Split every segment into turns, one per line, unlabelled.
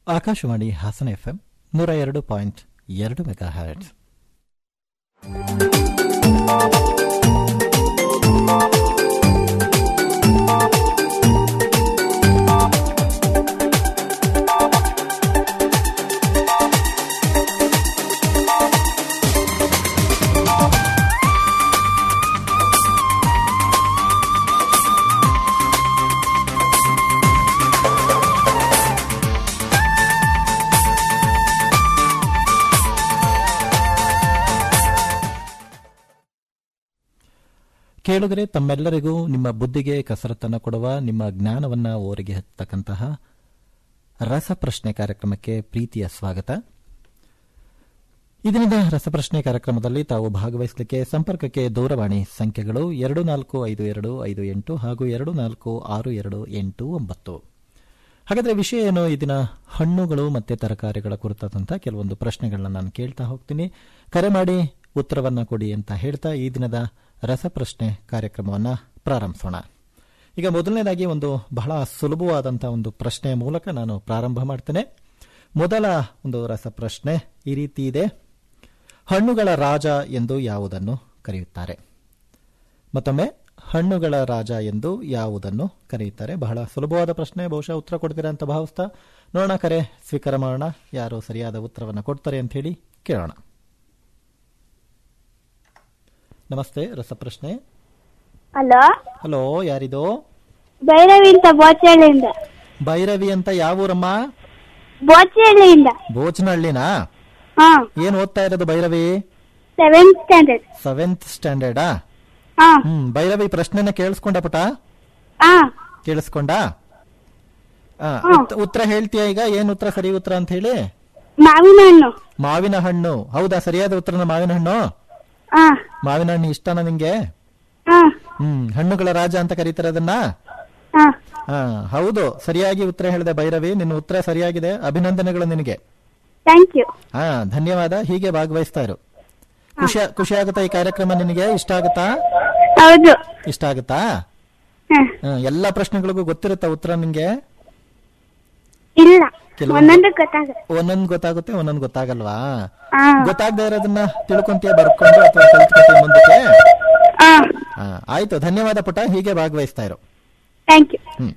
Akashvani Hassan FM ನೂರ ಎರಡು point ಎರಡು ಮೆಗಾ ಹ್ಯಾಟ್ಸ್ ಕೇಳಿದರೆ ತಮ್ಮೆಲ್ಲರಿಗೂ ನಿಮ್ಮ ಬುದ್ಧಿಗೆ ಕಸರತ್ತನ್ನು ಕೊಡುವ ನಿಮ್ಮ ಜ್ಞಾನವನ್ನ ಓರಿಗೆ ಹತ್ತಕ್ಕಂತಹ ರಸಪ್ರಶ್ನೆ ಕಾರ್ಯಕ್ರಮಕ್ಕೆ ಪ್ರೀತಿಯ ಸ್ವಾಗತ ಇದರಿಂದ ರಸಪ್ರಶ್ನೆ ಕಾರ್ಯಕ್ರಮದಲ್ಲಿ ತಾವು ಭಾಗವಹಿಸಲಿಕ್ಕೆ ಸಂಪರ್ಕಕ್ಕೆ ದೂರವಾಣಿ ಸಂಖ್ಯೆಗಳು ಎರಡು ನಾಲ್ಕು ಐದು ಎರಡು ಐದು ಎಂಟು ಹಾಗೂ ಎರಡು ನಾಲ್ಕು ಆರು ಎರಡು ಎಂಟು ಒಂಬತ್ತು ಹಾಗಾದ್ರೆ ವಿಷಯ ಏನು ಈ ದಿನ ಹಣ್ಣುಗಳು ಮತ್ತೆ ತರಕಾರಿಗಳ ಕುರಿತಾದಂತಹ ಕೆಲವೊಂದು ಪ್ರಶ್ನೆಗಳನ್ನ ನಾನು ಕೇಳ್ತಾ ಹೋಗ್ತೀನಿ ಕರೆ ಮಾಡಿ ಉತ್ತರವನ್ನ ಕೊಡಿ ಅಂತ ಹೇಳ್ತಾ ಈ ದಿನದ ರಸಪ್ರಶ್ನೆ ಕಾರ್ಯಕ್ರಮವನ್ನ ಪ್ರಾರಂಭಿಸೋಣ ಈಗ ಮೊದಲನೇದಾಗಿ ಒಂದು ಬಹಳ ಸುಲಭವಾದಂತಹ ಒಂದು ಪ್ರಶ್ನೆಯ ಮೂಲಕ ನಾನು ಪ್ರಾರಂಭ ಮಾಡ್ತೇನೆ ಮೊದಲ ಒಂದು ರಸಪ್ರಶ್ನೆ ಈ ರೀತಿ ಇದೆ ಹಣ್ಣುಗಳ ರಾಜ ಎಂದು ಯಾವುದನ್ನು ಕರೆಯುತ್ತಾರೆ ಮತ್ತೊಮ್ಮೆ ಹಣ್ಣುಗಳ ರಾಜ ಎಂದು ಯಾವುದನ್ನು ಕರೆಯುತ್ತಾರೆ ಬಹಳ ಸುಲಭವಾದ ಪ್ರಶ್ನೆ ಬಹುಶಃ ಉತ್ತರ ಕೊಡ್ತೀರಾ ಅಂತ ಭಾವಿಸ್ತಾ ನೋಡೋಣ ಕರೆ ಸ್ವೀಕಾರ ಮಾಡೋಣ ಯಾರು ಸರಿಯಾದ ಉತ್ತರವನ್ನು ಕೊಡ್ತಾರೆ ಅಂತ ಹೇಳಿ ಕೇಳೋಣ ನಮಸ್ತೆ ರಸಪ್ರಶ್ನೆ
ಹಲೋ
ಹಲೋ ಯಾರಿದು
ಭೈರವಿ ಅಂತ ಬೋಚಹಳ್ಳಿಯಿಂದ
ಭೈರವಿ ಅಂತ ಯಾವ ಊರಮ್ಮ
ಬೋಚಹಳ್ಳಿಯಿಂದ
ಬೋಚನಹಳ್ಳಿನಾ
ಹಾ
ಏನ್ ಓದ್ತಾ ಇರೋದು ಭೈರವಿ
ಸೆವೆಂತ್ ಸ್ಟ್ಯಾಂಡರ್ಡ್
ಸೆವೆಂತ್ ಸ್ಟ್ಯಾಂಡರ್ಡಾ
ಹಾ
ಹ್ಮ್ ಭೈರವಿ ಪ್ರಶ್ನೆನ ಕೇಳಿಸ್ಕೊಂಡ ಪುಟ
ಹಾ
ಕೇಳಿಸ್ಕೊಂಡ ಆ, ಉತ್- ಉತ್ತರ ಹೇಳ್ತೀಯ ಈಗ ಏನ್ ಉತ್ತರ ಸರಿ ಉತ್ತರ ಅಂತ ಹೇಳಿ
ಮಾವಿನ ಹಣ್ಣು
ಮಾವಿನ ಹಣ್ಣು ಹೌದಾ ಸರಿಯಾದ ಉತ್ತರನ ಮಾವಿನ ಹಣ್ಣು
ಹಾ
ಮಾವಿನ ಹಣ್ಣು ಇಷ್ಟನಾ ನಿಂಗೆ
ಹಾ
ಹ್ಮ್ ಹಣ್ಣುಗಳ ರಾಜ ಅಂತ ಕರೀತಾರೆ ಅದನ್ನ
ಹಾ
ಹಾ ಹೌದು ಸರಿಯಾಗಿ ಉತ್ತರ ಹೇಳಿದೆ ಭೈರವಿ ನಿನ್ನ ಉತ್ತರ ಸರಿಯಾಗಿದೆ ಅಭಿನಂದನೆಗಳು ನಿನಗೆ
ಥ್ಯಾಂಕ್ ಯು
ಹಾ ಧನ್ಯವಾದ ಹೀಗೆ ಭಾಗವಹಿಸ್ತಾ ಇರು ಖುಷಿ ಖುಷಿ ಆಗುತ್ತಾ ಈ ಕಾರ್ಯಕ್ರಮ ನಿನಗೆ ಇಷ್ಟ ಆಗುತ್ತಾ
ಹೌದು
ಇಷ್ಟ ಆಗುತ್ತಾ
ಹಾ
ಹಾ, ಎಲ್ಲಾ ಪ್ರಶ್ನೆಗಳಿಗೂ ಗೊತ್ತಿರುತ್ತಾ ಉತ್ತರ ನಿಂಗೆ
ಇಲ್ಲ
ಕೆಲವೊಂದು-
ಒಂದೊಂದು ಗೊತ್ತಾಗುತ್ತೆ
ಒಂದೊಂದ್ ಗೊತ್ತಾಗುತ್ತೆ ಒಂದೊಂದ್ ಗೊತ್ತಾಗಲ್ವಾ
ಹಾ
ಗೊತ್ತಾಗದೆ ಇರೋದನ್ನ ತಿಳ್ಕೊಂತೀಯ ಬರ್ಕೊಂಡು ಅಥವಾ ಕಲ್ತ್ಕೊತೀಯ ಮುಂದಕ್ಕೆ
ಹಾ
ಹಾ, ಆಯ್ತು ಧನ್ಯವಾದ ಪುಟ ಹೀಗೆ ಭಾಗವಹಿಸ್ತಾ ಇರು
ಥ್ಯಾಂಕ್ ಯು
ಹ್ಮ್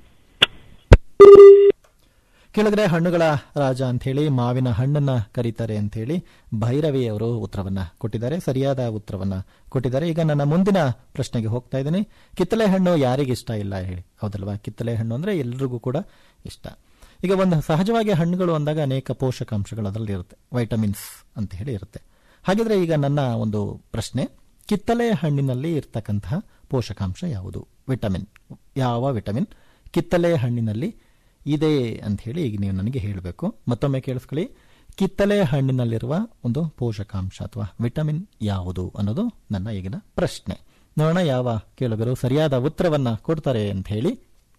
ಕೇಳಿದ್ರೆ ಹಣ್ಣುಗಳ ರಾಜ ಅಂತ ಹೇಳಿ ಮಾವಿನ ಹಣ್ಣನ್ನ ಕರೀತಾರೆ ಅಂತ ಹೇಳಿ ಭೈರವಿ ಅವರು ಉತ್ತರವನ್ನ ಕೊಟ್ಟಿದ್ದಾರೆ ಸರಿಯಾದ ಉತ್ತರವನ್ನ ಕೊಟ್ಟಿದ್ದಾರೆ ಈಗ ನನ್ನ ಮುಂದಿನ ಪ್ರಶ್ನೆಗೆ ಹೋಗ್ತಾ ಇದ್ದೀನಿ ಕಿತ್ತಳೆ ಹಣ್ಣು ಯಾರಿಗೆ ಇಷ್ಟ ಇಲ್ಲ ಹೇಳಿ ಹೌದಲ್ವಾ ಕಿತ್ತಳೆ ಹಣ್ಣು ಅಂದ್ರೆ ಎಲ್ರಿಗೂ ಕೂಡ ಇಷ್ಟ ಈಗ ಒಂದು ಸಹಜವಾಗಿ ಹಣ್ಣುಗಳು ಅಂದಾಗ ಅನೇಕ ಪೋಷಕಾಂಶಗಳು ಅದರಲ್ಲಿ ಇರುತ್ತೆ ವೈಟಮಿನ್ಸ್ ಅಂತ ಹೇಳಿ ಇರುತ್ತೆ ಹಾಗಿದ್ರೆ ಈಗ ನನ್ನ ಒಂದು ಪ್ರಶ್ನೆ ಕಿತ್ತಳೆ ಹಣ್ಣಿನಲ್ಲಿ ಇರ್ತಕ್ಕಂತಹ ಪೋಷಕಾಂಶ ಯಾವುದು ವಿಟಮಿನ್ ಯಾವ ವಿಟಮಿನ್ ಕಿತ್ತಳೆ ಹಣ್ಣಿನಲ್ಲಿ ಇದೆ ಅಂತ ಹೇಳಿ ಈಗ ನೀವು ನನಗೆ ಹೇಳಬೇಕು ಮತ್ತೊಮ್ಮೆ ಕೇಳಿಸ್ಕೊಳ್ಳಿ ಕಿತ್ತಳೆ ಹಣ್ಣಿನಲ್ಲಿರುವ ಒಂದು ಪೋಷಕಾಂಶ ಅಥವಾ ವಿಟಮಿನ್ ಯಾವುದು ಅನ್ನೋದು ನನ್ನ ಈಗಿನ ಪ್ರಶ್ನೆ ನೋಡೋಣ ಯಾವ ಕೇಳುಗರು ಸರಿಯಾದ ಉತ್ತರವನ್ನ ಕೊಡ್ತಾರೆ ಅಂತ ಹೇಳಿ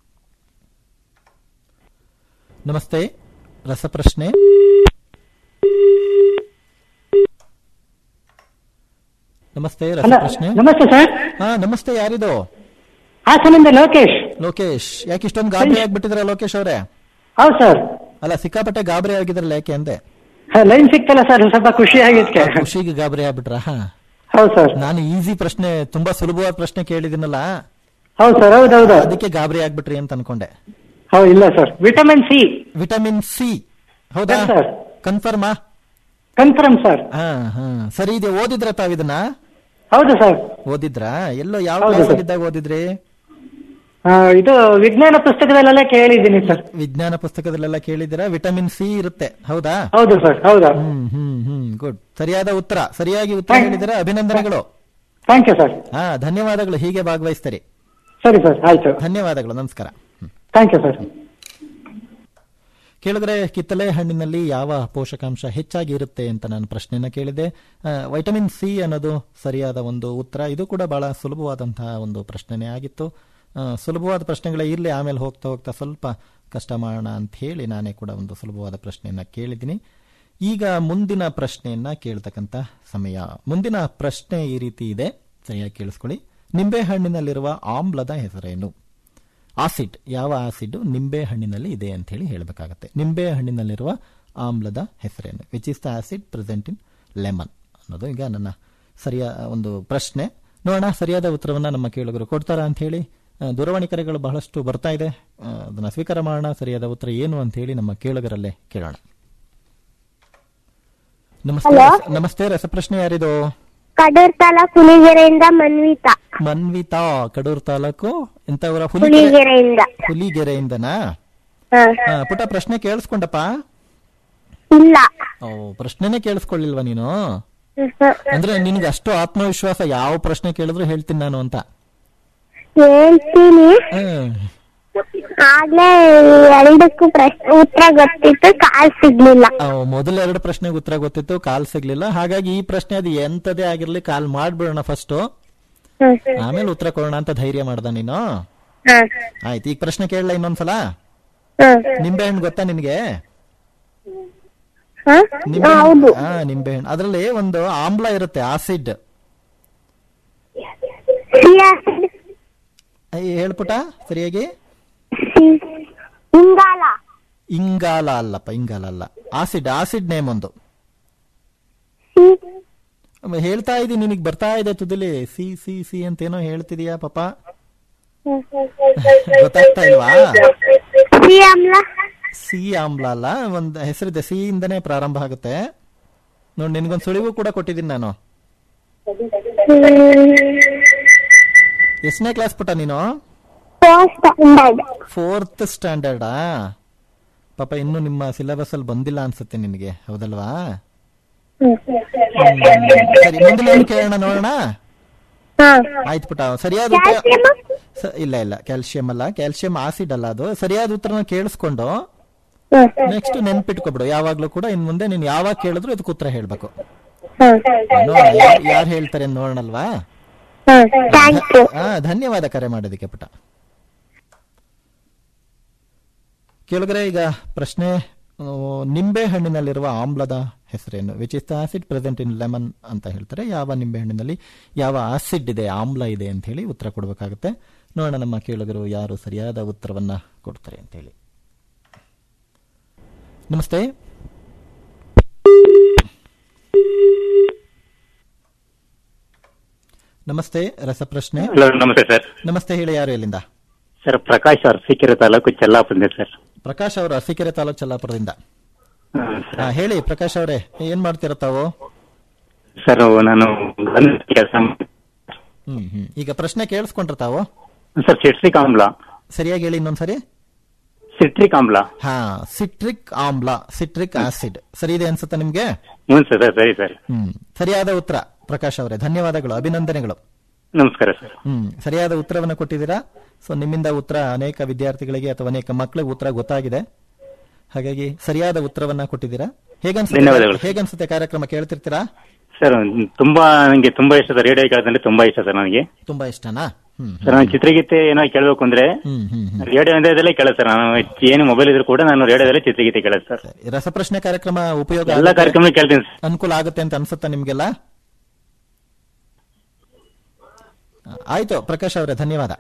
ನಮಸ್ತೆ ರಸಪ್ರಶ್ನೆ ನಮಸ್ತೆ
ಹಲೋ
ರಸಪ್ರಶ್ನೆ
ನಮಸ್ತೆ ಸರ್
ಹಾ ನಮಸ್ತೆ ಯಾರಿದು
ಹಾಸನಿಂದ ಲೋಕೇಶ್
ಲೋಕೇಶ್ ಯಾಕೆ ಇಷ್ಟೊಂದು ಗಾಬರಿ ಆಗ್ಬಿಟ್ಟಿದ್ರ ಲೋಕೇಶ್ ಅವರೇ
ಹೌದು ಸರ್
ಅಲ್ಲ ಸಿಕ್ಕಾಪಟ್ಟೆ ಗಾಬರಿ ಆಗಿದ್ರಲ್ಲ ಯಾಕೆ ಅಂದೆ
ಲೈನ್ ಸಿಕ್ತಲ್ಲ ಸರ್ ಸ್ವಲ್ಪ ಖುಷಿ ಆಗಿದ್ಕೆ
ಖುಷಿಗೆ ಗಾಬರಿ ಆಗ್ಬಿಟ್ರ ಹಾ
ಹೌದು ಸರ್
ನಾನು ಈಸಿ ಪ್ರಶ್ನೆ ತುಂಬಾ ಸುಲಭವಾದ ಪ್ರಶ್ನೆ ಕೇಳಿದಿನಲ್ಲ
ಹೌದು ಸರ್ ಹೌದು ಹೌದು
ಅದಕ್ಕೆ ಗಾಬರಿ ಆಗ್ಬಿಟ್ರಿ ಅಂತ ಅನ್ಕೊಂಡೆ
ಹೌದು ಇಲ್ಲ sir vitamin C
vitamin C ಹೌದಾ
Yes, sir.
ಕನ್ಫರ್ಮಾ
ಕನ್ಫರ್ಮ್ ಸರ್
ಹಾ ಹಾ ಸರಿ ಇದೆ ಓದಿದ್ರ ತಾವಿದನ್ನ
ಹೌದು ಸರ್
ಓದಿದ್ರಾ ಎಲ್ಲೋ ಯಾವ
ಹೌದು,
ಕ್ಲಾಸ್
sir.
ಇದ್ದಾಗ ಓದಿದ್ರಿ
ಆ, ಇದು ವಿಜ್ಞಾನ ಪುಸ್ತಕದಲ್ಲೆಲ್ಲ ಕೇಳಿದ್ದೀನಿ ಸರ್
ವಿಜ್ಞಾನ ಪುಸ್ತಕದಲ್ಲೆಲ್ಲ ಕೇಳಿದಿರಾ ವಿಟಮಿನ್ ಸಿ ಇರುತ್ತೆ ಹೌದಾ
ಹೌದು ಸರ್ ಹೌದಾ
ಹ್ಮ್ ಹ್ಮ್ ಹ್ಮ್ ಗುಡ್ ಸರಿಯಾದ ಉತ್ತರ ಸರಿಯಾಗಿ ಉತ್ತರ
Thank-
ಹೇಳಿದಿರಾ ಅಭಿನಂದನೆಗಳು
ಥ್ಯಾಂಕ್ ಯು ಸರ್
ಹಾ ಧನ್ಯವಾದಗಳು ಹೀಗೆ ಭಾಗವಹಿಸ್ತೀರಿ
ಸರಿ ಸರ್ ಆಯ್ತು
ಧನ್ಯವಾದಗಳು ನಮಸ್ಕಾರ ಹ್ಮ್.
ಥ್ಯಾಂಕ್ ಯು ಸರ್
ಕೇಳಿದ್ರೆ ಕಿತ್ತಳೆ ಹಣ್ಣಿನಲ್ಲಿ ಯಾವ ಪೋಷಕಾಂಶ ಹೆಚ್ಚಾಗಿ ಇರುತ್ತೆ ಅಂತ ನಾನು ಪ್ರಶ್ನೆಯನ್ನ ಕೇಳಿದೆ ಆ, ವೈಟಮಿನ್ ಸಿ ಅನ್ನೋದು ಸರಿಯಾದ ಒಂದು ಉತ್ತರ ಇದು ಕೂಡ ಬಹಳ ಸುಲಭವಾದಂತಹ ಒಂದು ಪ್ರಶ್ನೆನೇ ಆಗಿತ್ತು ಆ, ಸುಲಭವಾದ ಪ್ರಶ್ನೆಗಳೇ ಇರಲಿ ಆಮೇಲೆ ಹೋಗ್ತಾ ಹೋಗ್ತಾ ಸ್ವಲ್ಪ ಕಷ್ಟ ಮಾಡೋಣ ಅಂತ ಹೇಳಿ ನಾನೇ ಕೂಡ ಒಂದು ಸುಲಭವಾದ ಪ್ರಶ್ನೆಯನ್ನ ಕೇಳಿದ್ದೀನಿ ಈಗ ಮುಂದಿನ ಪ್ರಶ್ನೆಯನ್ನ ಕೇಳ್ತಕ್ಕಂತ ಸಮಯ ಮುಂದಿನ ಪ್ರಶ್ನೆ ಈ ರೀತಿ ಇದೆ ಸರಿಯಾಗಿ ಕೇಳಿಸ್ಕೊಳ್ಳಿ ನಿಂಬೆಹಣ್ಣಿನಲ್ಲಿರುವ ಆಮ್ಲದ ಹೆಸರೇನು ಆಸಿಡ್ ಯಾವ ಆಸಿಡ್ ನಿಂಬೆ ಹಣ್ಣಿನಲ್ಲಿ ಇದೆ ಅಂತ ಹೇಳಿ ಹೇಳಬೇಕಾಗತ್ತೆ ನಿಂಬೆ ಹಣ್ಣಿನಲ್ಲಿರುವ ಆಮ್ಲದ ಹೆಸರೇನು which is the acid present in lemon ಅನ್ನೋದು ಈಗ ನನ್ನ ಸರಿಯ ಒಂದು ಪ್ರಶ್ನೆ ನೋಡೋಣ ಸರಿಯಾದ ಉತ್ತರವನ್ನ ನಮ್ಮ ಕೇಳುಗರು ಕೊಡ್ತಾರಾ ಅಂತ ಹೇಳಿ ಆ, ದೂರವಾಣಿ ಕರೆಗಳು ಬಹಳಷ್ಟು ಬರ್ತಾ ಇದೆ ಆ, ಅದನ್ನ ಸ್ವೀಕಾರ ಮಾಡೋಣ ಸರಿಯಾದ ಉತ್ತರ ಏನು ಅಂತ ಹೇಳಿ ನಮ್ಮ ಕೇಳುಗರಲ್ಲೇ ಕೇಳೋಣ ನಮಸ್ತೆ ರಸ- ನಮಸ್ತೆ ರಸಪ್ರಶ್ನೆ ಯಾರಿದು
ಕಡೂರ್ ತಾಲೂಕ್ ಹುಲಿಗೆರೆಯಿಂದ ಮನ್ವಿತಾ
ಮನ್ವಿತಾ ಕಡೂರು ತಾಲೂಕು ಎಂತವರ ಹುಲಿ
ಹುಲಿಗೆರೆಯಿಂದ
ಹುಲಿಗೆರೆಯಿಂದನಾ
ಹ.
ಆ, ಪುಟ ಪ್ರಶ್ನೆ ಕೇಳಿಸ್ಕೊಂಡಪ್ಪ
ಇಲ್ಲ
ಓ ಪ್ರಶ್ನೆನೇ ಕೇಳಿಸ್ಕೊಳ್ಳಿಲ್ವಾ ನೀನು
ಹ್ಮ್.
ಅಂದ್ರೆ ನಿನ್ಗೆ ಅಷ್ಟು ಆತ್ಮವಿಶ್ವಾಸ ಯಾವ ಪ್ರಶ್ನೆ ಕೇಳಿದ್ರು ಹೇಳ್ತೀನಿ ನಾನು ಅಂತ
ಹೇಳ್ತೀನಿ
ಹ್ಮ್.
ಆಗ್ಲೇ ಎರಡಕ್ಕೂ ಪ್ರಶ್ನೆ ಉತ್ತರ ಗೊತ್ತಿತ್ತು ಕಾಲ್ ಸಿಗ್ಲಿಲ್ಲ
ಆ, ಮೊದಲ ಎರಡು ಪ್ರಶ್ನೆಗೆ ಉತ್ತರ ಗೊತ್ತಿತ್ತು ಕಾಲ್ ಸಿಗ್ಲಿಲ್ಲ ಹಾಗಾಗಿ ಈ ಪ್ರಶ್ನೆ ಅದು ಎಂತದೇ ಆಗಿರ್ಲಿ ಕಾಲ್ ಮಾಡ್ಬಿಡೋಣ ಫಸ್ಟ್
ಹ್ಮ್.
ಆಮೇಲೆ ಉತ್ತರ ಕೊಡೋಣ ಅಂತ ಧೈರ್ಯ ಮಾಡ್ದ ನೀನು
ಹ.
ಆಯ್ತು ಈಗ ಪ್ರಶ್ನೆ ಕೇಳಲ್ಲ ಇನ್ನೊಂದ್ಸಲ
ಹ್ಮ್.
ನಿಂಬೆ ಹಣ್ಣು ಗೊತ್ತಾ ನಿನಗೆ
ಹ?
ನಿಂಬೆ
ಹೌದು
ಹಾ ನಿಂಬೆ ಹಣ್ಣು ಅದರಲ್ಲಿ ಒಂದು ಆಮ್ಲ ಇರುತ್ತೆ ಆಸಿಡ್
ಸಿ ಆಸಿಡ್
ಹೇಳ್ಪುಟ ಸರಿಯಾಗಿ
ಸಿ- ಇಂಗಾಲ
ಇಂಗಾಲ ಅಲ್ಲಪ್ಪ ಇಂಗಾಲ ಅಲ್ಲ ಆಸಿಡ್ ಆಸಿಡ್ ನೇಮ್ ಒಂದು
ಸಿ
ಆಮೇಲೆ ಹೇಳ್ತಾ ಇದ್ದೀನಿ ನಿನಗೆ ಬರ್ತಾ ಇದೆ ತುದಿಲಿ ಸಿ ಸಿ ಸಿ ಅಂತ ಏನೋ ಹೇಳ್ತಿದೀಯಾ ಪಾಪ ಗೊತ್ತಾಗ್ತಾ ಇಲ್ವಾ
ಸಿ ಆಮ್ಲ
ಸಿ ಆಮ್ಲ ಅಲ್ಲ ಒಂದ್ ಹೆಸರಿದೆ ಸಿ ಇಂದನೇ ಪ್ರಾರಂಭ ಆಗುತ್ತೆ ನೋಡಿ ನಿನ್ಗೊಂದ್ ಸುಳಿವು ಕೂಡ ಕೊಟ್ಟಿದ್ದೀನಿ ನಾನು ಎಷ್ಟನೇ ಕ್ಲಾಸ್ ಪುಟ ನೀನು
ಫಸ್ಟ್ ಸ್ಟ್ಯಾಂಡರ್ಡ್
ಫೋರ್ತ್ ಸ್ಟ್ಯಾಂಡರ್ಡಾ ಪಾಪ ಇನ್ನು ನಿಮ್ಮ ಸಿಲೆಬಸ್ ಅಲ್ಲಿ ಬಂದಿಲ್ಲ ಅನ್ಸುತ್ತೆ ನಿನಗೆ ಹೌದಲ್ವಾ ಸರಿ ಮುಂದಿನ ಏನು ಕೇಳೋಣ ನೋಡೋಣ ಆಯ್ತು ಪುಟ ಸರಿಯಾದ ಉತ್ತರ
ಕ್ಯಾಲ್ಸಿಯಂ
ಸ- ಇಲ್ಲ ಇಲ್ಲ ಕ್ಯಾಲ್ಸಿಯಂ ಅಲ್ಲ ಕ್ಯಾಲ್ಸಿಯಂ ಆಸಿಡ್ ಅಲ್ಲ ಅದು ಸರಿಯಾದ ಉತ್ತರನ ಕೇಳಿಸ್ಕೊಂಡು ನೆಕ್ಸ್ಟ್ ನೆನ್ಪಿಟ್ಕೊಬಿಡು ಯಾವಾಗ್ಲೂ ಕೂಡ ಇನ್ ಮುಂದೆ ನೀನ್ ಯಾವಾಗ ಕೇಳಿದ್ರು ಇದಕ್ಕೆ ಉತ್ತರ ಹೇಳ್ಬೇಕು ನೋಡೋಣ ಯಾರು ಹೇಳ್ತಾರೆ ಅಂತ ನೋಡೋಣಲ್ವಾ
ಥ್ಯಾಂಕ್ ಯು
ಹಾ ಧನ್ಯವಾದ ಕರೆ ಮಾಡೋದಕ್ಕೆ ಪುಟ ಕೇಳಿದ್ರೆ ಈಗ ಪ್ರಶ್ನೆ ಆ, ನಿಂಬೆ ಹಣ್ಣಿನಲ್ಲಿರುವ ಆಮ್ಲದ ಹೆಸರೇನು which is the acid present in lemon ಅಂತ ಹೇಳ್ತಾರೆ ಯಾವ ನಿಂಬೆ ಹಣ್ಣಿನಲ್ಲಿ ಯಾವ ಆಸಿಡ್ ಇದೆ ಆಮ್ಲ ಇದೆ ಅಂತ ಹೇಳಿ ಉತ್ತರ ಕೊಡಬೇಕಾಗುತ್ತೆ ನೋಡೋಣ ನಮ್ಮ ಕೇಳುಗರು ಯಾರು ಸರಿಯಾದ ಉತ್ತರವನ್ನ ಕೊಡ್ತಾರೆ ಅಂತ ಹೇಳಿ ನಮಸ್ತೆ ನಮಸ್ತೆ ರಸಪ್ರಶ್ನೆ
ಹಲೋ ನಮಸ್ತೆ ಸರ್
ನಮಸ್ತೆ ಹೇಳಿ ಯಾರು ಎಲ್ಲಿಂದ
ಸರ್ ಪ್ರಕಾಶ್ ಅವ್ರ ಸಿಕ್ಕಿರೋ ತಾಲೂಕು ಚೆಲ್ಲಾಪುರದಿಂದ ಸರ್
ಪ್ರಕಾಶ್ ಅವರು ಅರಸೀಕೆರೆ ತಾಲೂಕು ಚಲ್ಲಾಪುರದಿಂದ
ಹ್ಮ್,
ಹಾ, ಹೇಳಿ ಪ್ರಕಾಶ್ ಅವರೇ ಏನ್ ಮಾಡ್ತೀರ ತಾವು
ಸರ್ ನಾನು ಕೆಲಸ
ಹ್ಮ್ ಹ್ಮ್ ಈಗ ಪ್ರಶ್ನೆ ಕೇಳಿಸ್ಕೊಂಡ್ರ ತಾವು
ಸರ್ ಸಿಟ್ರಿಕ್ ಆಮ್ಲ
ಸರಿಯಾಗಿ ಹೇಳಿ ಇನ್ನೊಂದ್ಸರಿ
ಸಿಟ್ರಿಕ್ ಆಮ್ಲ
ಹಾ ಸಿಟ್ರಿಕ್ ಆಮ್ಲ ಸಿಟ್ರಿಕ್ ಆಸಿಡ್ ಸರಿ ಇದೆ ಅನ್ಸುತ್ತಾ ನಿಮ್ಗೆ
ಹ್ಞೂ ಸರ್ ಸರ್ ಸರಿ ಸರ್
ಹ್ಮ್ ಸರಿಯಾದ ಉತ್ತರ ಪ್ರಕಾಶ್ ಅವರೇ ಧನ್ಯವಾದಗಳು ಅಭಿನಂದನೆಗಳು
ನಮಸ್ಕಾರ ಸರ್
ಹ್ಮ್ ಸರಿಯಾದ ಉತ್ತರವನ್ನು ಕೊಟ್ಟಿದ್ದೀರಾ ಸೊ ನಿಮ್ಮಿಂದ ಉತ್ತರ ಅನೇಕ ವಿದ್ಯಾರ್ಥಿಗಳಿಗೆ ಅಥವಾ ಅನೇಕ ಮಕ್ಕಳಿಗೆ ಉತ್ತರ ಗೊತ್ತಾಗಿದೆ ಹಾಗಾಗಿ ಸರಿಯಾದ ಉತ್ತರವನ್ನ ಕೊಟ್ಟಿದ್ದೀರಾ ಹೇಗನ್ಸುತ್ತೆ
ಧನ್ಯವಾದಗಳು.
ಹೇಗನ್ಸುತ್ತೆ ಕಾರ್ಯಕ್ರಮ ಕೇಳ್ತಿರ್ತೀರಾ
ಸರ್ ತುಂಬಾ ನನಗೆ ತುಂಬಾ ಇಷ್ಟ ಸರ್ ರೇಡಿಯೋ ಕೇಳೋದಂದ್ರೆ ತುಂಬಾ ಇಷ್ಟ ಸರ್ ನನಗೆ
ತುಂಬಾ ಇಷ್ಟನಾ ಹ್ಮ್
ಸರ್ ನಾನು ಚಿತ್ರಗೀತೆ ಏನೋ ಕೇಳಬೇಕು ಅಂದ್ರೆ
ಹ್ಮ್ ಹ್ಮ್ ಹ್ಮ್
ರೇಡಿಯೋ ಇಂದಲೇ ಕೇಳೋದು ಸರ್ ನಾನು ಏನು ಮೊಬೈಲ್ ಇದ್ರು ಕೂಡ ನಾನು ರೇಡಿಯೋದಲ್ಲೇ ಚಿತ್ರಗೀತೆ ಕೇಳೋದು ಸರ್
ಸರಿ. ರಸಪ್ರಶ್ನೆ ಕಾರ್ಯಕ್ರಮ ಉಪಯೋಗ
ಎಲ್ಲ
ಆಗುತ್ತೆ?
ಕಾರ್ಯಕ್ರಮ ಕೇಳ್ತೀನಿ ಸರ್.
ಅನುಕೂಲ ಆಗುತ್ತೆ ಅಂತ ಅನ್ಸುತ್ತಾ ನಿಮ್ಗೆಲ್ಲ ಆ, ಆಯ್ತು ಪ್ರಕಾಶ್ ಅವರೇ ಧನ್ಯವಾದ